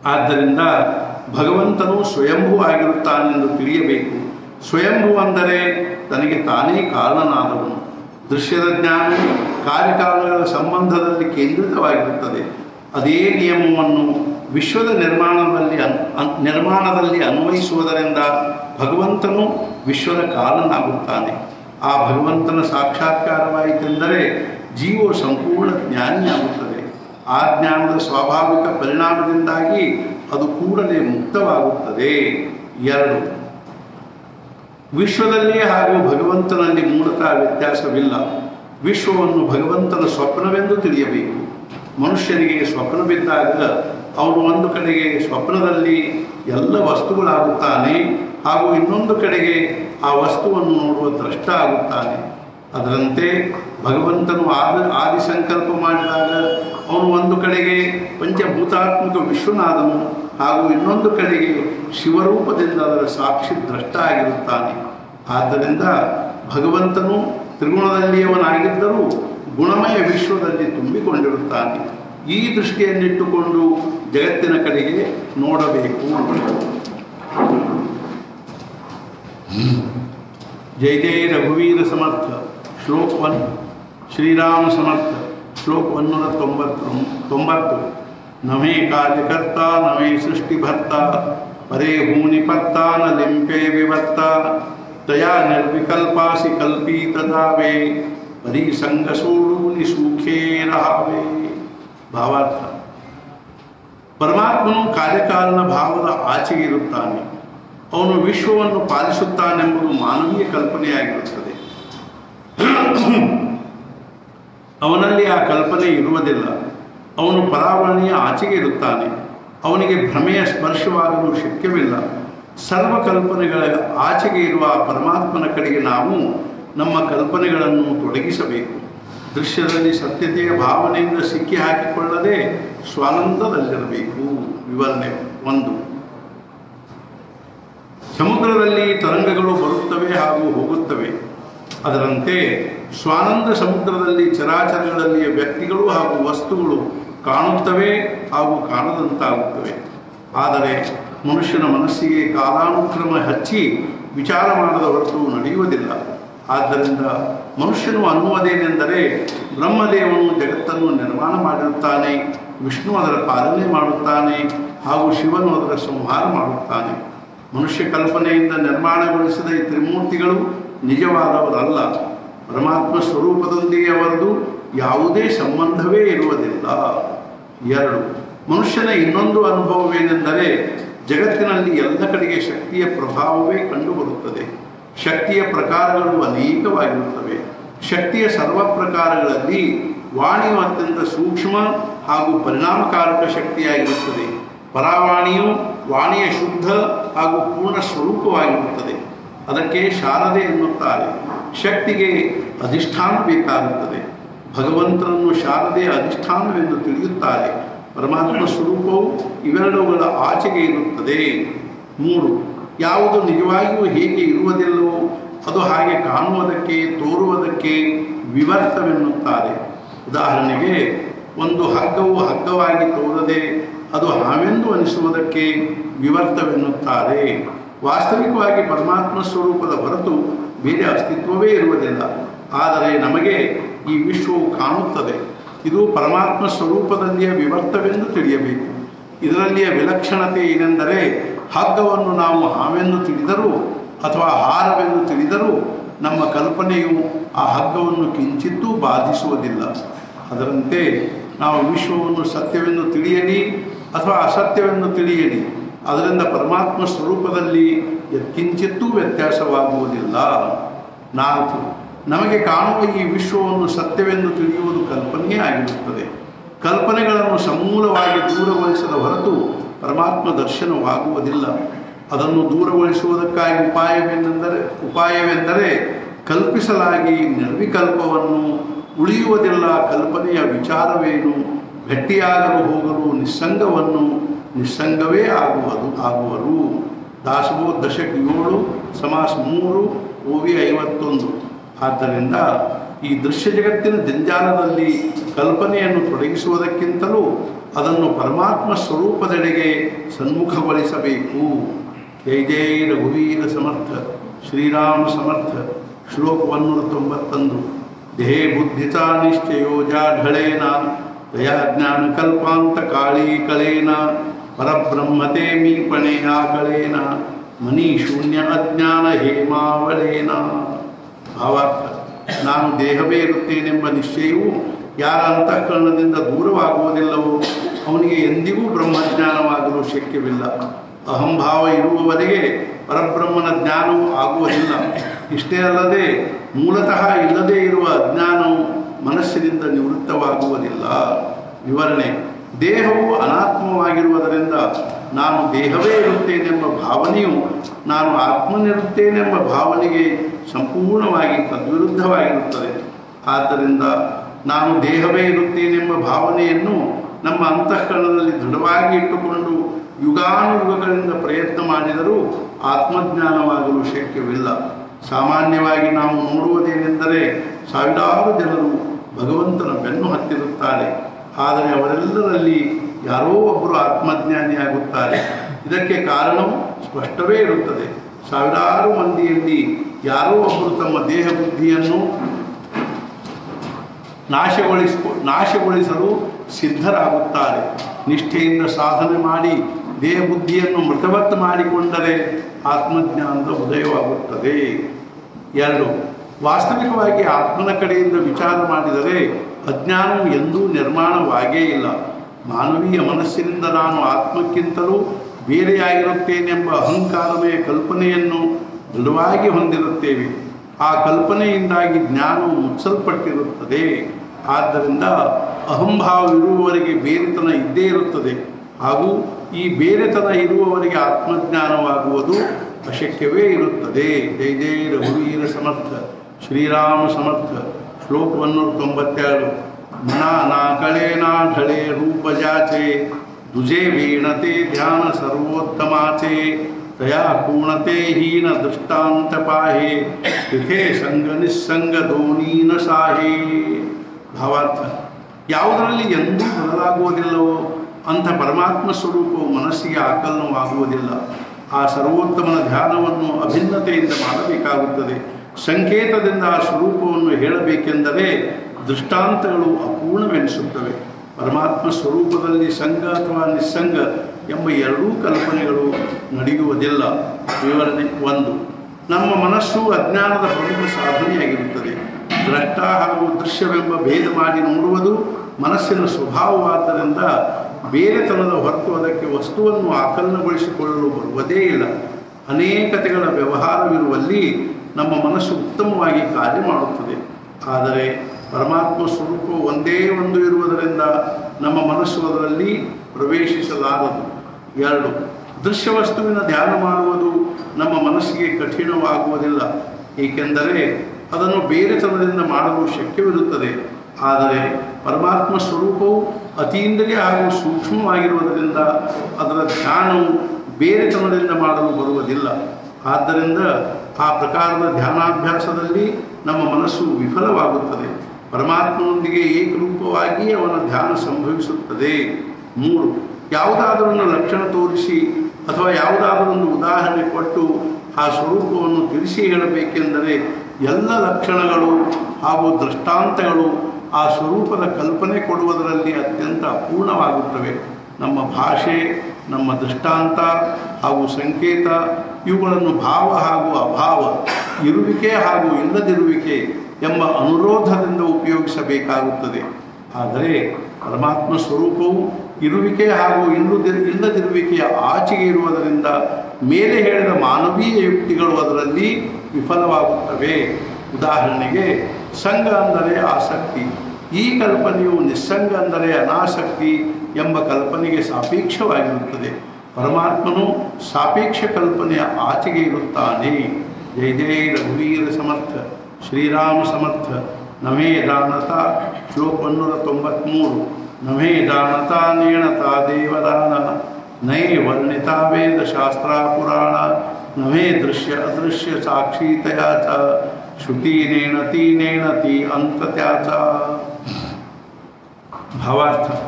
ಆದ್ದರಿಂದ ಭಗವಂತನು ಸ್ವಯಂಭೂ ಆಗಿರುತ್ತಾನೆಂದು ತಿಳಿಯಬೇಕು ಸ್ವಯಂಭೂ ಅಂದರೆ ತನಗೆ ತಾನೇ ಕಾರಣನಾದವನು ದೃಶ್ಯದ ಜ್ಞಾನ ಕಾರ್ಯಕಾರಣಗಳ ಸಂಬಂಧದಲ್ಲಿ ಕೇಂದ್ರಿತವಾಗಿರುತ್ತದೆ ಅದೇ ನಿಯಮವನ್ನು ವಿಶ್ವದ ನಿರ್ಮಾಣದಲ್ಲಿ ಅನ್ ಅನ್- ನಿರ್ಮಾಣದಲ್ಲಿ ಅನ್ವಯಿಸುವುದರಿಂದ ಭಗವಂತನು ವಿಶ್ವದ ಕಾರಣನಾಗುತ್ತಾನೆ ಆ ಭಗವಂತನ ಸಾಕ್ಷಾತ್ಕಾರವಾಯಿತೆಂದರೆ ಜೀವವು ಸಂಪೂರ್ಣ ಜ್ಞಾನಿಯಾಗುತ್ತದೆ ಆ ಜ್ಞಾನದ ಸ್ವಾಭಾವಿಕ ಪರಿಣಾಮದಿಂದಾಗಿ ಅದು ಕೂಡಲೇ ಮುಕ್ತವಾಗುತ್ತದೆ ಎರಡು ವಿಶ್ವದಲ್ಲಿ ಹಾಗೂ ಭಗವಂತನಲ್ಲಿ ಮೂಲತಃ ವ್ಯತ್ಯಾಸವಿಲ್ಲ ವಿಶ್ವವನ್ನು ಭಗವಂತನ ಸ್ವಪ್ನವೆಂದು ತಿಳಿಯಬೇಕು ಮನುಷ್ಯನಿಗೆ ಸ್ವಪ್ನ ಬಿದ್ದಾಗ ಅವನು ಒಂದು ಕಡೆಗೆ ಸ್ವಪ್ನದಲ್ಲಿ ಎಲ್ಲ ವಸ್ತುಗಳಾಗುತ್ತಾನೆ ಹಾಗೂ ಇನ್ನೊಂದು ಕಡೆಗೆ ಆ ವಸ್ತುವನ್ನು ನೋಡುವ ದ್ರಷ್ಟ ಆಗುತ್ತಾನೆ ಅದರಂತೆ ಭಗವಂತನು ಆದ ಆದಿ ಸಂಕಲ್ಪ ಮಾಡಿದಾಗ ಅವನು ಒಂದು ಕಡೆಗೆ ಪಂಚಭೂತಾತ್ಮಕ ವಿಶ್ವನಾದನು ಹಾಗೂ ಇನ್ನೊಂದು ಕಡೆಗೆ ಶಿವರೂಪದಿಂದ ಅದರ ಸಾಕ್ಷಿ ದ್ರಷ್ಟ ಆಗಿರುತ್ತಾನೆ ಆದ್ದರಿಂದ ಭಗವಂತನು ತ್ರಿಗುಣದಲ್ಲಿಯವನಾಗಿದ್ದರೂ ಗುಣಮಯ ವಿಶ್ವದಲ್ಲಿ ತುಂಬಿಕೊಂಡಿರುತ್ತಾನೆ ಈ ದೃಷ್ಟಿಯನ್ನಿಟ್ಟುಕೊಂಡು ಜಗತ್ತಿನ ಕಡೆಗೆ ನೋಡಬೇಕು जय जय रघुवीर समर्थ ಶ್ಲೋಕ ಒನ್ ಶ್ರೀರಾಮ ಸಮರ್ಥ ಶ್ಲೋಕ ಒನ್ನೂರ ತೊಂಬತ್ತು ತೊಂಬತ್ತು ನಮೇ ಕಾರ್ಯಕರ್ತ ನಮೇ ಸೃಷ್ಟಿಭರ್ತ ಪರೇ ಹೂನಿಪರ್ತ ನ ಲಿಂಪೆ ವಿವರ್ತ ತಯಾ ನಿರ್ವಿಕಲ್ಪಾಸಿ ಕಲ್ಪೀತದಾವೆ ಪರಿ ಸಂಗಸೋಡು ನಿಸೂಖೇ ರಹಾವೆ ಭಾವಾರ್ಥ ಪರಮಾತ್ಮನು ಕಾರ್ಯಕಾರಣ ಭಾವದ ಆಚೆಗೆ ಇರುತ್ತಾನೆ ಅವನು ವಿಶ್ವವನ್ನು ಪಾಲಿಸುತ್ತಾನೆಂಬುದು ಮಾನವೀಯ ಕಲ್ಪನೆಯಾಗಿರುತ್ತದೆ ಅವನಲ್ಲಿ ಆ ಕಲ್ಪನೆ ಇರುವುದಿಲ್ಲ ಅವನು ಪರಾವರಣೆಯ ಆಚೆಗೆ ಇರುತ್ತಾನೆ ಅವನಿಗೆ ಭ್ರಮೆಯ ಸ್ಪರ್ಶವಾಗಲು ಶಕ್ಯವಿಲ್ಲ ಸರ್ವ ಕಲ್ಪನೆಗಳ ಆಚೆಗೆ ಇರುವ ಆ ಪರಮಾತ್ಮನ ಕಡೆಗೆ ನಾವು ನಮ್ಮ ಕಲ್ಪನೆಗಳನ್ನು ತೊಡಗಿಸಬೇಕು ದೃಶ್ಯದಲ್ಲಿ ಸತ್ಯತೆಯ ಭಾವನೆಯಿಂದ ಸಿಕ್ಕಿ ಹಾಕಿಕೊಳ್ಳದೆ ಸ್ವಾನಂದದಲ್ಲಿರಬೇಕು ವಿವರಣೆ ಒಂದು ಸಮುದ್ರದಲ್ಲಿ ತರಂಗಗಳು ಬರುತ್ತವೆ ಹಾಗೂ ಹೋಗುತ್ತವೆ ಅದರಂತೆ ಸ್ವಾನಂದ ಸಮುದ್ರದಲ್ಲಿ ಚರಾಚರಗಳಲ್ಲಿಯ ವ್ಯಕ್ತಿಗಳು ಹಾಗೂ ವಸ್ತುಗಳು ಕಾಣುತ್ತವೆ ಹಾಗೂ ಕಾಣದಂತಾಗುತ್ತವೆ ಆದರೆ ಮನುಷ್ಯನ ಮನಸ್ಸಿಗೆ ಕಾಲಾನುಕ್ರಮ ಹಚ್ಚಿ ವಿಚಾರ ಮಾಡದ ಹೊರತು ನಡೆಯುವುದಿಲ್ಲ ಆದ್ದರಿಂದ ಮನುಷ್ಯನು ಅನ್ನುವುದೇನೆಂದರೆ ಬ್ರಹ್ಮದೇವನು ಜಗತ್ತನ್ನು ನಿರ್ಮಾಣ ಮಾಡಿರುತ್ತಾನೆ ವಿಷ್ಣು ಅದರ ಪಾಲನೆ ಮಾಡುತ್ತಾನೆ ಹಾಗೂ ಶಿವನು ಅದರ ಸಂಹಾರ ಮಾಡುತ್ತಾನೆ ಮನುಷ್ಯ ಕಲ್ಪನೆಯಿಂದ ನಿರ್ಮಾಣಗೊಳಿಸಿದ ಈ ತ್ರಿಮೂರ್ತಿಗಳು ನಿಜವಾದವರಲ್ಲ ಪರಮಾತ್ಮ ಸ್ವರೂಪದೊಂದಿಗೆ ಅವರದು ಯಾವುದೇ ಸಂಬಂಧವೇ ಇರುವುದಿಲ್ಲ ಎರಡು ಮನುಷ್ಯನ ಇನ್ನೊಂದು ಅನುಭವವೇನೆಂದರೆ ಜಗತ್ತಿನಲ್ಲಿ ಎಲ್ಲ ಕಡೆಗೆ ಶಕ್ತಿಯ ಪ್ರಭಾವವೇ ಕಂಡುಬರುತ್ತದೆ ಶಕ್ತಿಯ ಪ್ರಕಾರಗಳು ಅನೇಕವಾಗಿರುತ್ತವೆ ಶಕ್ತಿಯ ಸರ್ವ ಪ್ರಕಾರಗಳಲ್ಲಿ ವಾಣಿಯು ಅತ್ಯಂತ ಸೂಕ್ಷ್ಮ ಹಾಗೂ ಪರಿಣಾಮಕಾರಕ ಶಕ್ತಿಯಾಗಿರುತ್ತದೆ ಪರಾವಾಣಿಯು ವಾಣಿಯ ಶುದ್ಧ ಹಾಗೂ ಪೂರ್ಣ ಸ್ವರೂಪವಾಗಿರುತ್ತದೆ ಅದಕ್ಕೆ ಶಾರದೆ ಎನ್ನುತ್ತಾರೆ ಶಕ್ತಿಗೆ ಅಧಿಷ್ಠಾನ ಬೇಕಾಗುತ್ತದೆ ಭಗವಂತನನ್ನು ಶಾರದೆಯ ಅಧಿಷ್ಠಾನವೆಂದು ತಿಳಿಯುತ್ತಾರೆ ಪರಮಾತ್ಮ ಸ್ವರೂಪವು ಇವೆರಡುಗಳ ಆಚೆಗೆ ಇರುತ್ತದೆ ಮೂರು ಯಾವುದು ನಿಜವಾಗಿಯೂ ಹೇಗೆ ಇರುವುದಿಲ್ಲವೋ ಅದು ಹಾಗೆ ಕಾಣುವುದಕ್ಕೆ ತೋರುವುದಕ್ಕೆ ವಿವರ್ತವೆನ್ನುತ್ತಾರೆ ಉದಾಹರಣೆಗೆ ಒಂದು ಹಗ್ಗವು ಹಗ್ಗವಾಗಿ ತೋರದೆ ಅದು ಹಾವೆಂದು ಅನಿಸುವುದಕ್ಕೆ ವಿವರ್ತವೆನ್ನುತ್ತಾರೆ ವಾಸ್ತವಿಕವಾಗಿ ಪರಮಾತ್ಮ ಸ್ವರೂಪದ ಹೊರತು ಬೇರೆ ಅಸ್ತಿತ್ವವೇ ಇರುವುದಿಲ್ಲ ಆದರೆ ನಮಗೆ ಈ ವಿಶ್ವವು ಕಾಣುತ್ತದೆ ಇದು ಪರಮಾತ್ಮ ಸ್ವರೂಪದಲ್ಲಿಯ ವಿವರ್ತವೆಂದು ತಿಳಿಯಬೇಕು ಇದರಲ್ಲಿಯ ವಿಲಕ್ಷಣತೆ ಏನೆಂದರೆ ಹಗ್ಗವನ್ನು ನಾವು ಹಾವೆಂದು ತಿಳಿದರೂ ಅಥವಾ ಹಾರವೆಂದು ತಿಳಿದರೂ ನಮ್ಮ ಕಲ್ಪನೆಯು ಆ ಹಗ್ಗವನ್ನು ಕಿಂಚಿತ್ತೂ ಬಾಧಿಸುವುದಿಲ್ಲ ಅದರಂತೆ ನಾವು ವಿಶ್ವವನ್ನು ಸತ್ಯವೆಂದು ತಿಳಿಯಲಿ ಅಥವಾ ಅಸತ್ಯವೆಂದು ತಿಳಿಯಲಿ ಅದರಿಂದ ಪರಮಾತ್ಮ ಸ್ವರೂಪದಲ್ಲಿ ಕಿಂಚಿತ್ತೂ ವ್ಯತ್ಯಾಸವಾಗುವುದಿಲ್ಲ ನಾಲ್ಕು ನಮಗೆ ಕಾಣುವ ಈ ವಿಶ್ವವನ್ನು ಸತ್ಯವೆಂದು ತಿಳಿಯುವುದು ಕಲ್ಪನೆಯೇ ಆಗಿರುತ್ತದೆ ಕಲ್ಪನೆಗಳನ್ನು ಸಮೂಲವಾಗಿ ದೂರಗೊಳಿಸದ ಹೊರತು ಪರಮಾತ್ಮ ದರ್ಶನವಾಗುವುದಿಲ್ಲ ಅದನ್ನು ದೂರಗೊಳಿಸುವುದಕ್ಕಾಗಿ ಉಪಾಯವೆಂದರೆ ಉಪಾಯವೆಂದರೆ ಕಲ್ಪಿಸಲಾಗಿ ನಿರ್ವಿಕಲ್ಪವನ್ನು ಉಳಿಯುವುದಿಲ್ಲ ಕಲ್ಪನೆಯ ವಿಚಾರವೇನು ಗಟ್ಟಿಯಾಗಲು ಹೋಗಲು ನಿಸ್ಸಂಗವನ್ನು ನಿಸ್ಸಂಗವೇ ಆಗುವುದು ಆಗುವರು ದಾಸವು ದಶಕ ಏಳು ಸಮಾಸ ಮೂರು ಓವಿ ಐವತ್ತೊಂದು ಆದ್ದರಿಂದ ಈ ದೃಶ್ಯ ಜಗತ್ತಿನ ಜಂಜಾಲದಲ್ಲಿ ಕಲ್ಪನೆಯನ್ನು ತೊಡಗಿಸುವುದಕ್ಕಿಂತಲೂ ಅದನ್ನು ಪರಮಾತ್ಮ ಸ್ವರೂಪದೆಡೆಗೆ ಸನ್ಮುಖಗೊಳಿಸಬೇಕು ಜೈ ಜೈ ರಘುವೀರ ಸಮರ್ಥ ಶ್ರೀರಾಮ ಸಮರ್ಥ ಶ್ಲೋಕ ಒನ್ನೂರ ತೊಂಬತ್ತೊಂದು ದೇಹೇ ಬುದ್ಧಿತ ನಿಶ್ಚಯೋ ಜಾಢಳೇನ ದಯಾಜ್ಞಾನ ಕಲ್ಪಾಂತ ಕಾಳೀ ಕಳೇನ ಪರಬ್ರಹ್ಮತೆ ಮೀಪಣೆಯ ಕಳೇನ ಮನಿ ಶೂನ್ಯ ಅಜ್ಞಾನ ಹೇಮಾವಳೇನ ಭಾವಾರ್ಥ ನಾನು ದೇಹವೇ ಇರುತ್ತೇನೆಂಬ ನಿಶ್ಚಯವು ಯಾರ ಅಂತಃಕರಣದಿಂದ ದೂರವಾಗುವುದಿಲ್ಲವೋ ಅವನಿಗೆ ಎಂದಿಗೂ ಬ್ರಹ್ಮಜ್ಞಾನವಾಗಲು ಶಕ್ಯವಿಲ್ಲ ಅಹಂಭಾವ ಇರುವವರೆಗೆ ಪರಬ್ರಹ್ಮನ ಜ್ಞಾನವು ಆಗುವುದಿಲ್ಲ ಇಷ್ಟೇ ಅಲ್ಲದೆ ಮೂಲತಃ ಇಲ್ಲದೇ ಇರುವ ಅಜ್ಞಾನವು ಮನಸ್ಸಿನಿಂದ ನಿವೃತ್ತವಾಗುವುದಿಲ್ಲ ವಿವರಣೆ ದೇಹವು ಅನಾತ್ಮವಾಗಿರುವುದರಿಂದ ನಾನು ದೇಹವೇ ಇರುತ್ತೇನೆಂಬ ಭಾವನೆಯು ನಾನು ಆತ್ಮನಿರುತ್ತೇನೆಂಬ ಭಾವನೆಗೆ ಸಂಪೂರ್ಣವಾಗಿ ತದ್ವಿರುದ್ಧವಾಗಿರುತ್ತದೆ ಆದ್ದರಿಂದ ನಾನು ದೇಹವೇ ಇರುತ್ತೇನೆಂಬ ಭಾವನೆಯನ್ನು ನಮ್ಮ ಅಂತಃಕರಣದಲ್ಲಿ ದೃಢವಾಗಿ ಇಟ್ಟುಕೊಂಡು ಯುಗಾನುಯುಗಗಳಿಂದ ಪ್ರಯತ್ನ ಮಾಡಿದರೂ ಆತ್ಮಜ್ಞಾನವಾಗಲು ಶಕ್ಯವಿಲ್ಲ ಸಾಮಾನ್ಯವಾಗಿ ನಾವು ನೋಡುವುದೇನೆಂದರೆ ಸಾವಿರಾರು ಜನರು ಭಗವಂತನ ಬೆನ್ನು ಹತ್ತಿರುತ್ತಾರೆ ಆದರೆ ಅವರೆಲ್ಲರಲ್ಲಿ ಯಾರೋ ಒಬ್ಬರು ಆತ್ಮಜ್ಞಾನಿಯಾಗುತ್ತಾರೆ ಇದಕ್ಕೆ ಕಾರಣವು ಸ್ಪಷ್ಟವೇ ಇರುತ್ತದೆ ಸಾವಿರಾರು ಮಂದಿಯಲ್ಲಿ ಯಾರೋ ಒಬ್ಬರು ತಮ್ಮ ದೇಹ ಬುದ್ಧಿಯನ್ನು ನಾಶಗೊಳಿಸಿಕೊ ನಾಶಗೊಳಿಸಲು ಸಿದ್ಧರಾಗುತ್ತಾರೆ ನಿಷ್ಠೆಯಿಂದ ಸಾಧನೆ ಮಾಡಿ ದೇಹ ಬುದ್ಧಿಯನ್ನು ಮೃತವತ್ತು ಮಾಡಿಕೊಂಡರೆ ಆತ್ಮಜ್ಞಾನದ ಉದಯವಾಗುತ್ತದೆ ಎರಡು ವಾಸ್ತವಿಕವಾಗಿ ಆತ್ಮನ ಕಡೆಯಿಂದ ವಿಚಾರ ಮಾಡಿದರೆ ಅಜ್ಞಾನವು ಎಂದೂ ನಿರ್ಮಾಣವಾಗೇ ಇಲ್ಲ ಮಾನವೀಯ ಮನಸ್ಸಿನಿಂದ ನಾನು ಆತ್ಮಕ್ಕಿಂತಲೂ ಬೇರೆಯಾಗಿರುತ್ತೇನೆಂಬ ಅಹಂಕಾರವೇ ಕಲ್ಪನೆಯನ್ನು ದೃಢವಾಗಿ ಹೊಂದಿರುತ್ತೇವೆ ಆ ಕಲ್ಪನೆಯಿಂದಾಗಿ ಜ್ಞಾನವು ಮುಚ್ಚಲ್ಪಟ್ಟಿರುತ್ತದೆ ಆದ್ದರಿಂದ ಅಹಂಭಾವವಿರುವವರಿಗೆ ಬೇರೆತನ ಇದ್ದೇ ಇರುತ್ತದೆ ಹಾಗೂ ಈ ಬೇರೆತನ ಇರುವವರಿಗೆ ಆತ್ಮಜ್ಞಾನವಾಗುವುದು ಅಶಕ್ಯವೇ ಇರುತ್ತದೆ ಜೈ ಜೈ ರಘುವೀರ ಸಮರ್ಥ ಶ್ರೀರಾಮ ಸಮರ್ಥ ಶ್ಲೋಕ ಒನ್ನೂರ ತೊಂಬತ್ತೆರಡು ಮನಾ ನಾ ಕಳೆ ನಾ ಢಳೆ ರೂಪ ಜಾಚೆ ದುಜೆ ವೀಣತೆ ಧ್ಯಾನ ಸರ್ವೋತ್ತಮಾಚೆ ತಯಾ ಪೂರ್ಣತೆ ಹೀನ ದೃಷ್ಟಾಂತ ಪಾಹೆ ಸ್ಥಿತೇ ಸಂಗ ನಿಸ್ಸಂಗ ದೋನೀನ ಸಾಹೇ ಭಾವಾರ್ಥ ಯಾವುದರಲ್ಲಿ ಎಂದೂ ಬದಲಾಗುವುದಿಲ್ಲವೋ ಅಂಥ ಪರಮಾತ್ಮ ಸ್ವರೂಪವು ಮನಸ್ಸಿಗೆ ಆಕಲನವಾಗುವುದಿಲ್ಲ ಆ ಸರ್ವೋತ್ತಮನ ಧ್ಯಾನವನ್ನು ಅಭಿನ್ನತೆಯಿಂದ ಮಾಡಬೇಕಾಗುತ್ತದೆ ಸಂಕೇತದಿಂದ ಆ ಸ್ವರೂಪವನ್ನು ಹೇಳಬೇಕೆಂದರೆ ದೃಷ್ಟಾಂತಗಳು ಅಪೂರ್ಣವೆನಿಸುತ್ತವೆ ಪರಮಾತ್ಮ ಸ್ವರೂಪದಲ್ಲಿ ಸಂಘ ಅಥವಾ ನಿಸ್ಸಂಗ ಎಂಬ ಎರಡೂ ಕಲ್ಪನೆಗಳು ನಡೆಯುವುದಿಲ್ಲ ವಿವರಣೆ ಒಂದು ನಮ್ಮ ಮನಸ್ಸು ಅಜ್ಞಾನದ ಪ್ರಮುಖ ಸಾಧನೆಯಾಗಿರುತ್ತದೆ ದೃಷ್ಟ ಹಾಗೂ ದೃಶ್ಯವೆಂಬ ಭೇದ ಮಾಡಿ ನೋಡುವುದು ಮನಸ್ಸಿನ ಸ್ವಭಾವವಾದ್ದರಿಂದ ಬೇರೆತನದ ಹೊರತು ಅದಕ್ಕೆ ವಸ್ತುವನ್ನು ಆಕಲನಗೊಳಿಸಿಕೊಳ್ಳಲು ಬರುವುದೇ ಇಲ್ಲ ಅನೇಕತೆಗಳ ವ್ಯವಹಾರವಿರುವಲ್ಲಿ ನಮ್ಮ ಮನಸ್ಸು ಉತ್ತಮವಾಗಿ ಕಾರ್ಯ ಮಾಡುತ್ತದೆ ಆದರೆ ಪರಮಾತ್ಮ ಸ್ವರೂಪವು ಒಂದೇ ಒಂದು ಇರುವುದರಿಂದ ನಮ್ಮ ಮನಸ್ಸು ಅದರಲ್ಲಿ ಪ್ರವೇಶಿಸಲಾರದು ಎರಡು ದೃಶ್ಯ ವಸ್ತುವಿನ ಧ್ಯಾನ ಮಾಡುವುದು ನಮ್ಮ ಮನಸ್ಸಿಗೆ ಕಠಿಣವಾಗುವುದಿಲ್ಲ ಏಕೆಂದರೆ ಅದನ್ನು ಬೇರೆತನದಿಂದ ಮಾಡಲು ಶಕ್ಯವಿರುತ್ತದೆ ಆದರೆ ಪರಮಾತ್ಮ ಸ್ವರೂಪವು ಅತೀಂದ್ರಿಯ ಹಾಗೂ ಸೂಕ್ಷ್ಮವಾಗಿರುವುದರಿಂದ ಅದರ ಧ್ಯಾನವು ಬೇರೆತನದಿಂದ ಮಾಡಲು ಬರುವುದಿಲ್ಲ ಆದ್ದರಿಂದ ಆ ಪ್ರಕಾರದ ಧ್ಯಾನಾಭ್ಯಾಸದಲ್ಲಿ ನಮ್ಮ ಮನಸ್ಸು ವಿಫಲವಾಗುತ್ತದೆ ಪರಮಾತ್ಮನೊಂದಿಗೆ ಏಕರೂಪವಾಗಿ ಅವನ ಧ್ಯಾನ ಸಂಭವಿಸುತ್ತದೆ ಮೂರು ಯಾವುದಾದರೊಂದು ಲಕ್ಷಣ ತೋರಿಸಿ ಅಥವಾ ಯಾವುದಾದರೊಂದು ಉದಾಹರಣೆ ಕೊಟ್ಟು ಆ ಸ್ವರೂಪವನ್ನು ತಿಳಿಸಿ ಹೇಳಬೇಕೆಂದರೆ ಎಲ್ಲ ಲಕ್ಷಣಗಳು ಹಾಗೂ ದೃಷ್ಟಾಂತಗಳು ಆ ಸ್ವರೂಪದ ಕಲ್ಪನೆ ಕೊಡುವುದರಲ್ಲಿ ಅತ್ಯಂತ ಅಪೂರ್ಣವಾಗುತ್ತವೆ ನಮ್ಮ ಭಾಷೆ ನಮ್ಮ ದೃಷ್ಟಾಂತ ಹಾಗೂ ಸಂಕೇತ ಇವುಗಳನ್ನು ಭಾವ ಹಾಗೂ ಅಭಾವ ಇರುವಿಕೆ ಹಾಗೂ ಇಲ್ಲದಿರುವಿಕೆ ಎಂಬ ಅನುರೋಧದಿಂದ ಉಪಯೋಗಿಸಬೇಕಾಗುತ್ತದೆ ಆದರೆ ಪರಮಾತ್ಮ ಸ್ವರೂಪವು ಇರುವಿಕೆ ಹಾಗೂ ಇಲ್ಲದಿ ಇಲ್ಲದಿರುವಿಕೆಯ ಆಚೆಗೆ ಇರುವುದರಿಂದ ಮೇಲೆ ಹೇಳಿದ ಮಾನವೀಯ ಯುಕ್ತಿಗಳು ಅದರಲ್ಲಿ ವಿಫಲವಾಗುತ್ತವೆ ಉದಾಹರಣೆಗೆ ಸಂಘ ಅಂದರೆ ಆಸಕ್ತಿ ಈ ಕಲ್ಪನೆಯು ನಿಸ್ಸಂಗ ಅಂದರೆ ಅನಾಸಕ್ತಿ ಎಂಬ ಕಲ್ಪನೆಗೆ ಸಾಪೇಕ್ಷವಾಗಿರುತ್ತದೆ ಪರಮಾತ್ಮನು ಸಾಪೇಕ್ಷ ಕಲ್ಪನೆಯ ಆಚೆಗೆ ಇರುತ್ತಾನೆ ಜೈ ಜೈ ರಘುವೀರ ಸಮರ್ಥ ಶ್ರೀರಾಮ ಸಮರ್ಥ ನಮೇ ದಾನತ ಶ್ಲೋಕ ಒನ್ನೂರ ತೊಂಬತ್ತ್ಮೂರು ನಮೇ ದಾನತ ನೇಣತ ದೇವದಾನ ನೈ ವರ್ಣಿತ ವೇದ ಶಾಸ್ತ್ರ ಪುರಾಣ ನಮೇ ದೃಶ್ಯ ಅದೃಶ್ಯ ಸಾಕ್ಷೀತಯಾ ಚ ಶ್ರುತಿ ನೇಣತಿ ನೇಣತಿ ಅಂತತ್ಯಾ ಚ ಭಾವಾರ್ಥ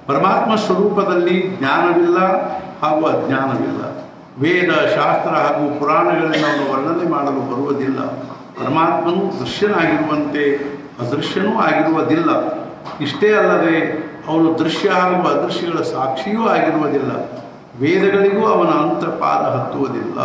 ಪರಮಾತ್ಮ ಸ್ವರೂಪದಲ್ಲಿ ಜ್ಞಾನವಿಲ್ಲ ಹಾಗೂ ಅಜ್ಞಾನವಿಲ್ಲ ವೇದ ಶಾಸ್ತ್ರ ಹಾಗೂ ಪುರಾಣಗಳಿಂದ ಅವನು ವರ್ಣನೆ ಮಾಡಲು ಬರುವುದಿಲ್ಲ ಪರಮಾತ್ಮನು ದೃಶ್ಯನಾಗಿರುವಂತೆ ಅದೃಶ್ಯನೂ ಆಗಿರುವುದಿಲ್ಲ ಇಷ್ಟೇ ಅಲ್ಲದೆ ಅವನು ದೃಶ್ಯ ಹಾಗೂ ಅದೃಶ್ಯಗಳ ಸಾಕ್ಷಿಯೂ ಆಗಿರುವುದಿಲ್ಲ ವೇದಗಳಿಗೂ ಅವನ ಅಂತಪಾದ ಹತ್ತುವುದಿಲ್ಲ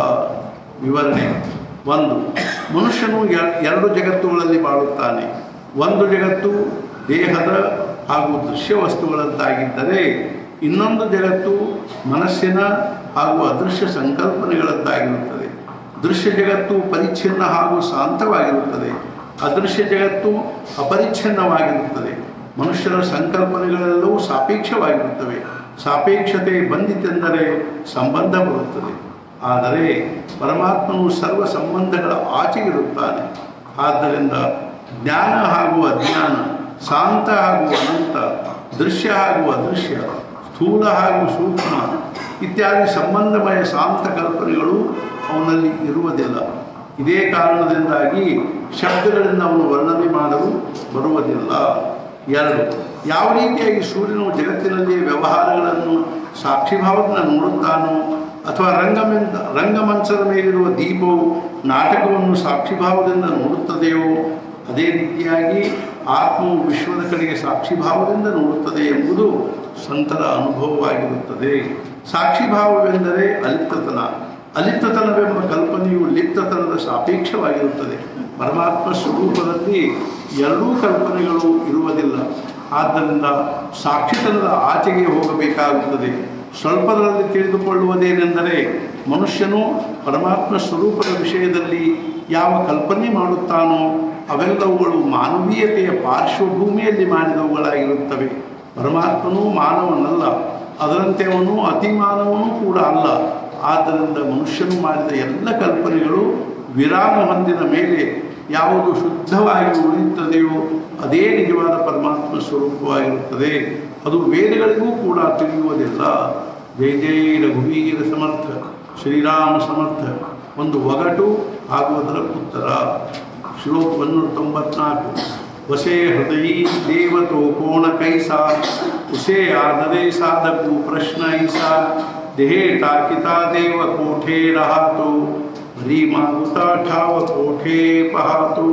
ವಿವರಣೆ ಒಂದು ಮನುಷ್ಯನು ಎ- ಎರಡು ಜಗತ್ತುಗಳಲ್ಲಿ ಬಾಳುತ್ತಾನೆ ಒಂದು ಜಗತ್ತು ದೇಹದ ಹಾಗೂ ದೃಶ್ಯ ವಸ್ತುಗಳದ್ದಾಗಿದ್ದರೆ ಇನ್ನೊಂದು ಜಗತ್ತು ಮನಸ್ಸಿನ ಹಾಗೂ ಅದೃಶ್ಯ ಸಂಕಲ್ಪನೆಗಳದ್ದಾಗಿರುತ್ತದೆ ದೃಶ್ಯ ಜಗತ್ತು ಪರಿಚ್ಛಿನ್ನ ಹಾಗೂ ಶಾಂತವಾಗಿರುತ್ತದೆ ಅದೃಶ್ಯ ಜಗತ್ತು ಅಪರಿಚ್ಛಿನ್ನವಾಗಿರುತ್ತದೆ ಮನುಷ್ಯರ ಸಂಕಲ್ಪನೆಗಳೆಲ್ಲವೂ ಸಾಪೇಕ್ಷವಾಗಿರುತ್ತವೆ ಸಾಪೇಕ್ಷತೆ ಬಂದಿತೆಂದರೆ ಸಂಬಂಧ ಬರುತ್ತದೆ ಆದರೆ ಪರಮಾತ್ಮನು ಸರ್ವ ಸಂಬಂಧಗಳ ಆಚೆಗಿರುತ್ತಾನೆ ಆದ್ದರಿಂದ ಜ್ಞಾನ ಹಾಗೂ ಅಜ್ಞಾನ ಶಾಂತ ಹಾಗೂ ಅನಂತ ದೃಶ್ಯ ಹಾಗೂ ಅದೃಶ್ಯ ಸ್ಥೂಲ ಹಾಗೂ ಸೂಕ್ಷ್ಮ ಇತ್ಯಾದಿ ಸಂಬಂಧಮಯ ಶಾಂತ ಕಲ್ಪನೆಗಳು ಅವನಲ್ಲಿ ಇರುವುದಿಲ್ಲ ಇದೇ ಕಾರಣದಿಂದಾಗಿ ಶಬ್ದಗಳಿಂದ ಅವನು ವರ್ಣನೆ ಮಾಡಲು ಬರುವುದಿಲ್ಲ ಎರಡು ಯಾವ ರೀತಿಯಾಗಿ ಸೂರ್ಯನು ಜಗತ್ತಿನಲ್ಲಿ ವ್ಯವಹಾರಗಳನ್ನು ಸಾಕ್ಷಿಭಾವದಿಂದ ನೋಡುತ್ತಾನೋ ಅಥವಾ ರಂಗಮೆಂತ ರಂಗಮಂಚದ ಮೇಲಿರುವ ದೀಪವು ನಾಟಕವನ್ನು ಸಾಕ್ಷಿಭಾವದಿಂದ ನೋಡುತ್ತದೆಯೋ ಅದೇ ರೀತಿಯಾಗಿ ಆತ್ಮವು ವಿಶ್ವದ ಕಡೆಗೆ ಸಾಕ್ಷಿಭಾವದಿಂದ ನೋಡುತ್ತದೆ ಎಂಬುದು ಸಂತರ ಅನುಭವವಾಗಿರುತ್ತದೆ ಸಾಕ್ಷಿಭಾವವೆಂದರೆ ಅಲಿಪ್ತತನ ಅಲಿಪ್ತತನವೆಂಬ ಕಲ್ಪನೆಯು ಲಿಪ್ತತನದ ಸಾಪೇಕ್ಷವಾಗಿರುತ್ತದೆ ಪರಮಾತ್ಮ ಸ್ವರೂಪದಲ್ಲಿ ಎರಡೂ ಕಲ್ಪನೆಗಳು ಇರುವುದಿಲ್ಲ ಆದ್ದರಿಂದ ಸಾಕ್ಷಿತನದ ಆಚೆಗೆ ಹೋಗಬೇಕಾಗುತ್ತದೆ ಸ್ವಲ್ಪದರಲ್ಲಿ ತಿಳಿದುಕೊಳ್ಳುವುದೇನೆಂದರೆ ಮನುಷ್ಯನು ಪರಮಾತ್ಮ ಸ್ವರೂಪದ ವಿಷಯದಲ್ಲಿ ಯಾವ ಕಲ್ಪನೆ ಮಾಡುತ್ತಾನೋ ಅವೆಲ್ಲವುಗಳು ಮಾನವೀಯತೆಯ ಪಾರ್ಶ್ವಭೂಮಿಯಲ್ಲಿ ಮಾಡಿದವುಗಳಾಗಿರುತ್ತವೆ ಪರಮಾತ್ಮನು ಮಾನವನಲ್ಲ ಅದರಂತೆ ಅವನು ಅತಿ ಮಾನವನೂ ಕೂಡ ಅಲ್ಲ ಆದ್ದರಿಂದ ಮನುಷ್ಯನು ಮಾಡಿದ ಎಲ್ಲ ಕಲ್ಪನೆಗಳು ವಿರಾಮ ಹೊಂದಿದ ಮೇಲೆ ಯಾವುದು ಶುದ್ಧವಾಗಿ ಉಳಿಯುತ್ತದೆಯೋ ಅದೇ ನಿಜವಾದ ಪರಮಾತ್ಮ ಸ್ವರೂಪವಾಗಿರುತ್ತದೆ ಅದು ವೇದಗಳಿಗೂ ಕೂಡ ತಿಳಿಯುವುದಿಲ್ಲ ಜೈ ಜೈ ರಘುವೀರ ಸಮರ್ಥ ಶ್ರೀರಾಮ ಸಮರ್ಥ ಒಂದು ಒಗಟು ಹಾಗೂ ಅದರ ಉತ್ತರ ಶ್ಲೋಕ ಒನ್ನೂರ ತೊಂಬತ್ನಾಲ್ಕು ವಸೇ ಹೃದಯೀ ದೇವತೋ ಕೋಣ ಕೈಸಾ ಉಸೇ ಆದರೇ ಸಾಧಕು ಪ್ರಶ್ನ ಐಸಾ ದೇಹೇ ಟಾಕಿತಾ ದೇವ ಕೋಠೆ ರಹಾತು ಬರೀ ಮಾಗುತ್ತಾ ಠಾವ ಕೋಠೆ ಪಹಾತು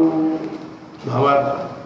ಭಾವಾರ್ಥ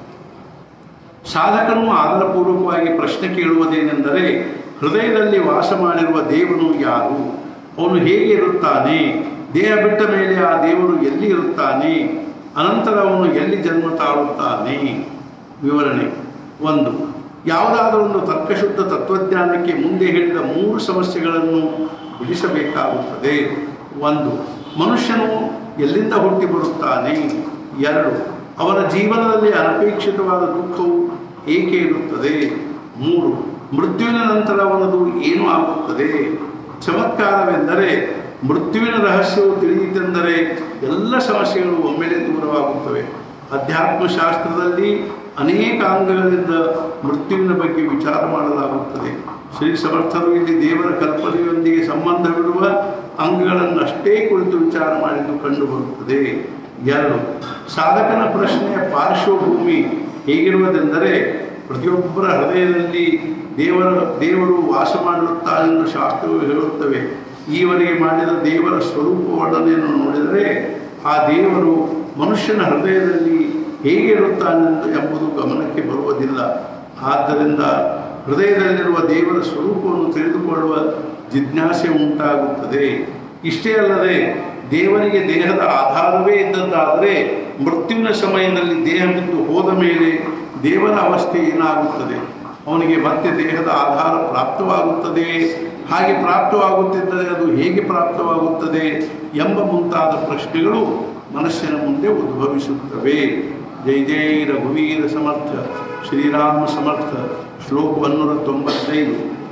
ಸಾಧಕನು ಆದರಪೂರ್ವಕವಾಗಿ ಪ್ರಶ್ನೆ ಕೇಳುವುದೇನೆಂದರೆ ಹೃದಯದಲ್ಲಿ ವಾಸ ಮಾಡಿರುವ ದೇವನು ಯಾರು ಅವನು ಹೇಗೆ ಇರುತ್ತಾನೆ ದೇಹ ಬಿಟ್ಟ ಮೇಲೆ ಆ ದೇವರು ಎಲ್ಲಿ ಇರುತ್ತಾನೆ ಅನಂತರ ಅವನು ಎಲ್ಲಿ ಜನ್ಮ ತಾಳುತ್ತಾನೆ ವಿವರಣೆ ಒಂದು ಯಾವುದಾದರೂ ಒಂದು ತರ್ಕಶುದ್ಧ ತತ್ವಜ್ಞಾನಕ್ಕೆ ಮುಂದೆ ಹೇಳಿದ ಮೂರು ಸಮಸ್ಯೆಗಳನ್ನು ಬಿಡಿಸಬೇಕಾಗುತ್ತದೆ ಒಂದು ಮನುಷ್ಯನು ಎಲ್ಲಿಂದ ಹುಟ್ಟಿ ಬರುತ್ತಾನೆ ಎರಡು ಅವನ ಜೀವನದಲ್ಲಿ ಅನಪೇಕ್ಷಿತವಾದ ದುಃಖವು ಏಕೆ ಇರುತ್ತದೆ ಮೂರು ಮೃತ್ಯುವಿನ ನಂತರ ಅವನದು ಏನು ಆಗುತ್ತದೆ ಚಮತ್ಕಾರವೆಂದರೆ ಮೃತ್ಯುವಿನ ರಹಸ್ಯವು ತಿಳಿಯಿತೆಂದರೆ ಎಲ್ಲ ಸಮಸ್ಯೆಗಳು ಒಮ್ಮೆಲೆ ದೂರವಾಗುತ್ತವೆ ಅಧ್ಯಾತ್ಮಶಾಸ್ತ್ರದಲ್ಲಿ ಅನೇಕ ಅಂಗಗಳಿಂದ ಮೃತ್ಯುವಿನ ಬಗ್ಗೆ ವಿಚಾರ ಮಾಡಲಾಗುತ್ತದೆ ಶ್ರೀ ಸಮರ್ಥರು ಇಲ್ಲಿ ದೇವರ ಕಲ್ಪನೆಯೊಂದಿಗೆ ಸಂಬಂಧವಿರುವ ಅಂಗಗಳನ್ನಷ್ಟೇ ಕುರಿತು ವಿಚಾರ ಮಾಡಿದ್ದು ಕಂಡುಬರುತ್ತದೆ ಎರಡು ಸಾಧಕನ ಪ್ರಶ್ನೆಯ ಪಾರ್ಶ್ವಭೂಮಿ ಹೇಗಿರುವುದೆಂದರೆ ಪ್ರತಿಯೊಬ್ಬರ ಹೃದಯದಲ್ಲಿ ದೇವರ ದೇವರು ವಾಸ ಮಾಡಿರುತ್ತಾನೆಂದು ಶಾಸ್ತ್ರವು ಹೇಳುತ್ತವೆ ಈವರೆಗೆ ಮಾಡಿದ ದೇವರ ಸ್ವರೂಪ ವರ್ಣನೆಯನ್ನು ನೋಡಿದರೆ ಆ ದೇವರು ಮನುಷ್ಯನ ಹೃದಯದಲ್ಲಿ ಹೇಗೆ ಇರುತ್ತಾನೆಂದು ಎಂಬುದು ಗಮನಕ್ಕೆ ಬರುವುದಿಲ್ಲ ಆದ್ದರಿಂದ ಹೃದಯದಲ್ಲಿರುವ ದೇವರ ಸ್ವರೂಪವನ್ನು ತಿಳಿದುಕೊಳ್ಳುವ ಜಿಜ್ಞಾಸೆ ಉಂಟಾಗುತ್ತದೆ ಇಷ್ಟೇ ಅಲ್ಲದೆ ದೇವರಿಗೆ ದೇಹದ ಆಧಾರವೇ ಇದ್ದದ್ದಾದರೆ ಮೃತ್ಯುವಿನ ಸಮಯದಲ್ಲಿ ದೇಹ ಬಿಟ್ಟು ಹೋದ ಮೇಲೆ ದೇವರ ಅವಸ್ಥೆ ಏನಾಗುತ್ತದೆ ಅವನಿಗೆ ಮತ್ತೆ ದೇಹದ ಆಧಾರ ಪ್ರಾಪ್ತವಾಗುತ್ತದೆ ಹಾಗೆ ಪ್ರಾಪ್ತವಾಗುತ್ತಿದ್ದರೆ ಅದು ಹೇಗೆ ಪ್ರಾಪ್ತವಾಗುತ್ತದೆ ಎಂಬ ಮುಂತಾದ ಪ್ರಶ್ನೆಗಳು ಮನಸ್ಸಿನ ಮುಂದೆ ಉದ್ಭವಿಸುತ್ತವೆ ಜೈ ಜೈ ರಘುವೀರ ಸಮರ್ಥ ಶ್ರೀರಾಮ ಸಮರ್ಥ ಶ್ಲೋಕ ಒನ್ನೂರ ತೊಂಬತ್ತೈದು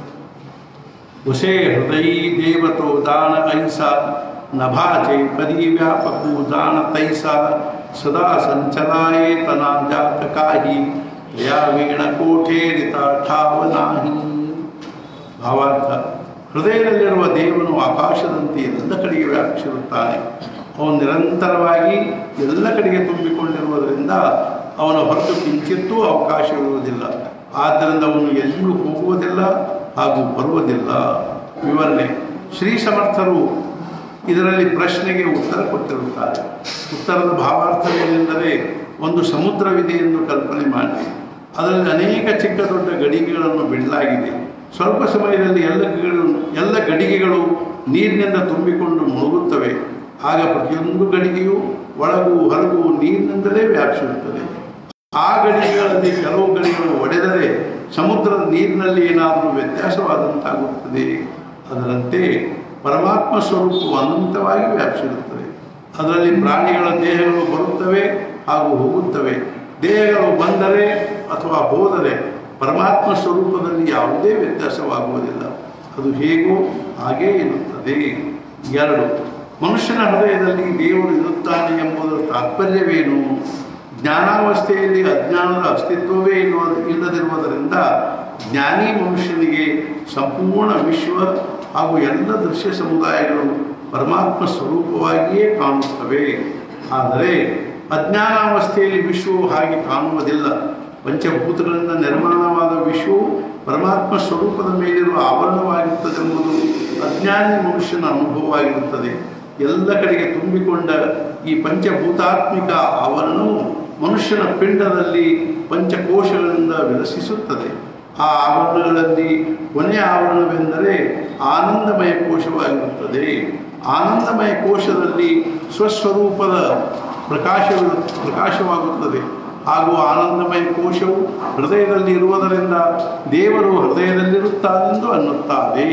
ವಶೇ ಹೃದಯೀ ದೇವತೋ ದಾನ ಐಸ ನಭಾಚೆ ಪದಿ ವ್ಯಾಪಕು ದಾನ ತೈಸ ಸದಾ ಸಂಚಲಾಯೇ ತನಾ ಜಾತ ಕಾಹಿ ಯಾ ವೀಣ ಕೋಠೇರಿತ ಠಾವನಾಹಿ ಭಾವಾರ್ಥ ಹೃದಯದಲ್ಲಿರುವ ದೇವನು ಆಕಾಶದಂತೆ ಎಲ್ಲ ಕಡೆಗೆ ವ್ಯಾಪಿಸಿರುತ್ತಾನೆ ಅವನು ನಿರಂತರವಾಗಿ ಎಲ್ಲ ಕಡೆಗೆ ತುಂಬಿಕೊಂಡಿರುವುದರಿಂದ ಅವನ ಹೊರತು ಕಿಂಚಿತ್ತೂ ಅವಕಾಶವಿರುವುದಿಲ್ಲ ಆದ್ದರಿಂದ ಅವನು ಎಲ್ಲಿಯೂ ಹೋಗುವುದಿಲ್ಲ ಹಾಗೂ ಬರುವುದಿಲ್ಲ ವಿವರಣೆ ಶ್ರೀ ಸಮರ್ಥರು ಇದರಲ್ಲಿ ಪ್ರಶ್ನೆಗೆ ಉತ್ತರ ಕೊಟ್ಟಿರುತ್ತಾರೆ ಉತ್ತರದ ಭಾವಾರ್ಥವೇನೆಂದರೆ ಒಂದು ಸಮುದ್ರವಿದೆ ಎಂದು ಕಲ್ಪನೆ ಮಾಡಿ ಅದರಲ್ಲಿ ಅನೇಕ ಚಿಕ್ಕ ದೊಡ್ಡ ಗಡಿಗೆಗಳನ್ನು ಬಿಡಲಾಗಿದೆ ಸ್ವಲ್ಪ ಸಮಯದಲ್ಲಿ ಎಲ್ಲ ಗಡಿಗಳು ಎಲ್ಲ ಗಡಿಗೆಗಳು ನೀರಿನಿಂದ ತುಂಬಿಕೊಂಡು ಮುಳುಗುತ್ತವೆ ಆಗ ಪ್ರತಿಯೊಂದು ಗಡಿಗೆಯು ಒಳಗೂ ಹೊರಗೂ ನೀರಿನಿಂದಲೇ ವ್ಯಾಪಿಸಿರುತ್ತದೆ ಆ ಗಡಿಗಳಲ್ಲಿ ಕೆಲವು ಗಡಿಗಳು ಒಡೆದರೆ ಸಮುದ್ರದ ನೀರಿನಲ್ಲಿ ಏನಾದರೂ ವ್ಯತ್ಯಾಸವಾದಂತಾಗುತ್ತದೆ ಅದರಂತೆ ಪರಮಾತ್ಮ ಸ್ವರೂಪವು ಅನಂತವಾಗಿ ವ್ಯಾಪಿಸಿರುತ್ತದೆ ಅದರಲ್ಲಿ ಪ್ರಾಣಿಗಳ ದೇಹಗಳು ಬರುತ್ತವೆ ಹಾಗೂ ಹೋಗುತ್ತವೆ ದೇಹಗಳು ಬಂದರೆ ಅಥವಾ ಹೋದರೆ ಪರಮಾತ್ಮ ಸ್ವರೂಪದಲ್ಲಿ ಯಾವುದೇ ವ್ಯತ್ಯಾಸವಾಗುವುದಿಲ್ಲ ಅದು ಹೇಗೋ ಹಾಗೇ ಇರುತ್ತದೆ ಎರಡು ಮನುಷ್ಯನ ಹೃದಯದಲ್ಲಿ ದೇವರು ಇರುತ್ತಾನೆ ಎಂಬುದರ ತಾತ್ಪರ್ಯವೇನು ಜ್ಞಾನಾವಸ್ಥೆಯಲ್ಲಿ ಅಜ್ಞಾನದ ಅಸ್ತಿತ್ವವೇ ಇಲ್ಲವ ಇಲ್ಲದಿರುವುದರಿಂದ ಜ್ಞಾನಿ ಮನುಷ್ಯನಿಗೆ ಸಂಪೂರ್ಣ ವಿಶ್ವ ಹಾಗೂ ಎಲ್ಲ ದೃಶ್ಯ ಸಮುದಾಯಗಳು ಪರಮಾತ್ಮ ಸ್ವರೂಪವಾಗಿಯೇ ಕಾಣುತ್ತವೆ ಆದರೆ ಅಜ್ಞಾನಾವಸ್ಥೆಯಲ್ಲಿ ವಿಶ್ವವು ಹಾಗೆ ಕಾಣುವುದಿಲ್ಲ ಪಂಚಭೂತಗಳಿಂದ ನಿರ್ಮಾಣವಾದ ವಿಶ್ವವು ಪರಮಾತ್ಮ ಸ್ವರೂಪದ ಮೇಲಿರುವ ಆವರಣವಾಗಿರುತ್ತದೆಂಬುದು ಅಜ್ಞಾನಿ ಮನುಷ್ಯನ ಅನುಭವವಾಗಿರುತ್ತದೆ ಎಲ್ಲ ಕಡೆಗೆ ತುಂಬಿಕೊಂಡ ಈ ಪಂಚಭೂತಾತ್ಮಿಕ ಆವರಣವು ಮನುಷ್ಯನ ಪಿಂಡದಲ್ಲಿ ಪಂಚಕೋಶಗಳಿಂದ ವಿಲಸಿಸುತ್ತದೆ ಆ ಆವರಣಗಳಲ್ಲಿ ಕೊನೆಯ ಆವರಣವೆಂದರೆ ಆನಂದಮಯ ಕೋಶವಾಗಿರುತ್ತದೆ ಆನಂದಮಯ ಕೋಶದಲ್ಲಿ ಸ್ವಸ್ವರೂಪದ ಪ್ರಕಾಶವಿರು ಪ್ರಕಾಶವಾಗುತ್ತದೆ ಹಾಗೂ ಆನಂದಮಯ ಕೋಶವು ಹೃದಯದಲ್ಲಿ ಇರುವುದರಿಂದ ದೇವರು ಹೃದಯದಲ್ಲಿರುತ್ತಾನೆಂದು ಅನ್ನುತ್ತಾರೆ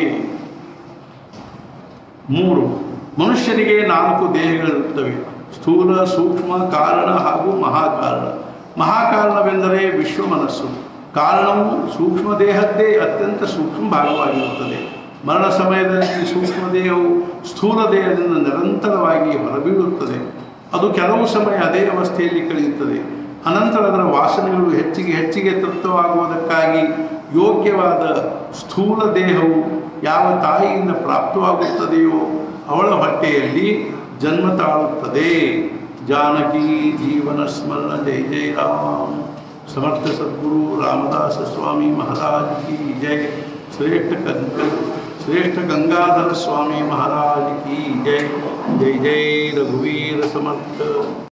ಮೂರು ಮನುಷ್ಯನಿಗೆ ನಾಲ್ಕು ದೇಹಗಳಿರುತ್ತವೆ ಸ್ಥೂಲ ಸೂಕ್ಷ್ಮ ಕಾರಣ ಹಾಗೂ ಮಹಾಕಾರಣ ಮಹಾಕಾರಣವೆಂದರೆ ವಿಶ್ವ ಮನಸ್ಸು ಕಾರಣವು ಸೂಕ್ಷ್ಮ ದೇಹದ್ದೇ ಅತ್ಯಂತ ಸೂಕ್ಷ್ಮ ಭಾಗವಾಗಿರುತ್ತದೆ ಮರಣ ಸಮಯದಲ್ಲಿ ಈ ಸೂಕ್ಷ್ಮ ದೇಹವು ಸ್ಥೂಲ ದೇಹದಿಂದ ನಿರಂತರವಾಗಿ ಹೊರಬೀಳುತ್ತದೆ ಅದು ಕೆಲವು ಸಮಯ ಅದೇ ಅವಸ್ಥೆಯಲ್ಲಿ ಕಳೆಯುತ್ತದೆ ಅನಂತರ ಅದರ ವಾಸನೆಗಳು ಹೆಚ್ಚಿಗೆ ಹೆಚ್ಚಿಗೆ ತೃಪ್ತವಾಗುವುದಕ್ಕಾಗಿ ಯೋಗ್ಯವಾದ ಸ್ಥೂಲ ದೇಹವು ಯಾವ ತಾಯಿಯಿಂದ ಪ್ರಾಪ್ತವಾಗುತ್ತದೆಯೋ ಅವಳ ಹೊಟ್ಟೆಯಲ್ಲಿ ಜನ್ಮ ತಾಳುತ್ತದೆ ಜಾನಕಿ ಜೀವನ ಸ್ಮರಣ ಜೈ ಜೈ ರಾಮ್ ಸಮರ್ಥ ಸದ್ಗುರು ರಾಮದಾಸ ಸ್ವಾಮಿ ಮಹಾರಾಜ್ ಕಿ ಜೈ ಶ್ರೇಷ್ಠ ಗಂಗ ಶ್ರೇಷ್ಠ ಗಂಗಾಧರ ಸ್ವಾಮಿ ಮಹಾರಾಜ್ ಕಿ ಜೈ ಜೈ ಜೈ ರಘುವೀರ ಸಮರ್ಥ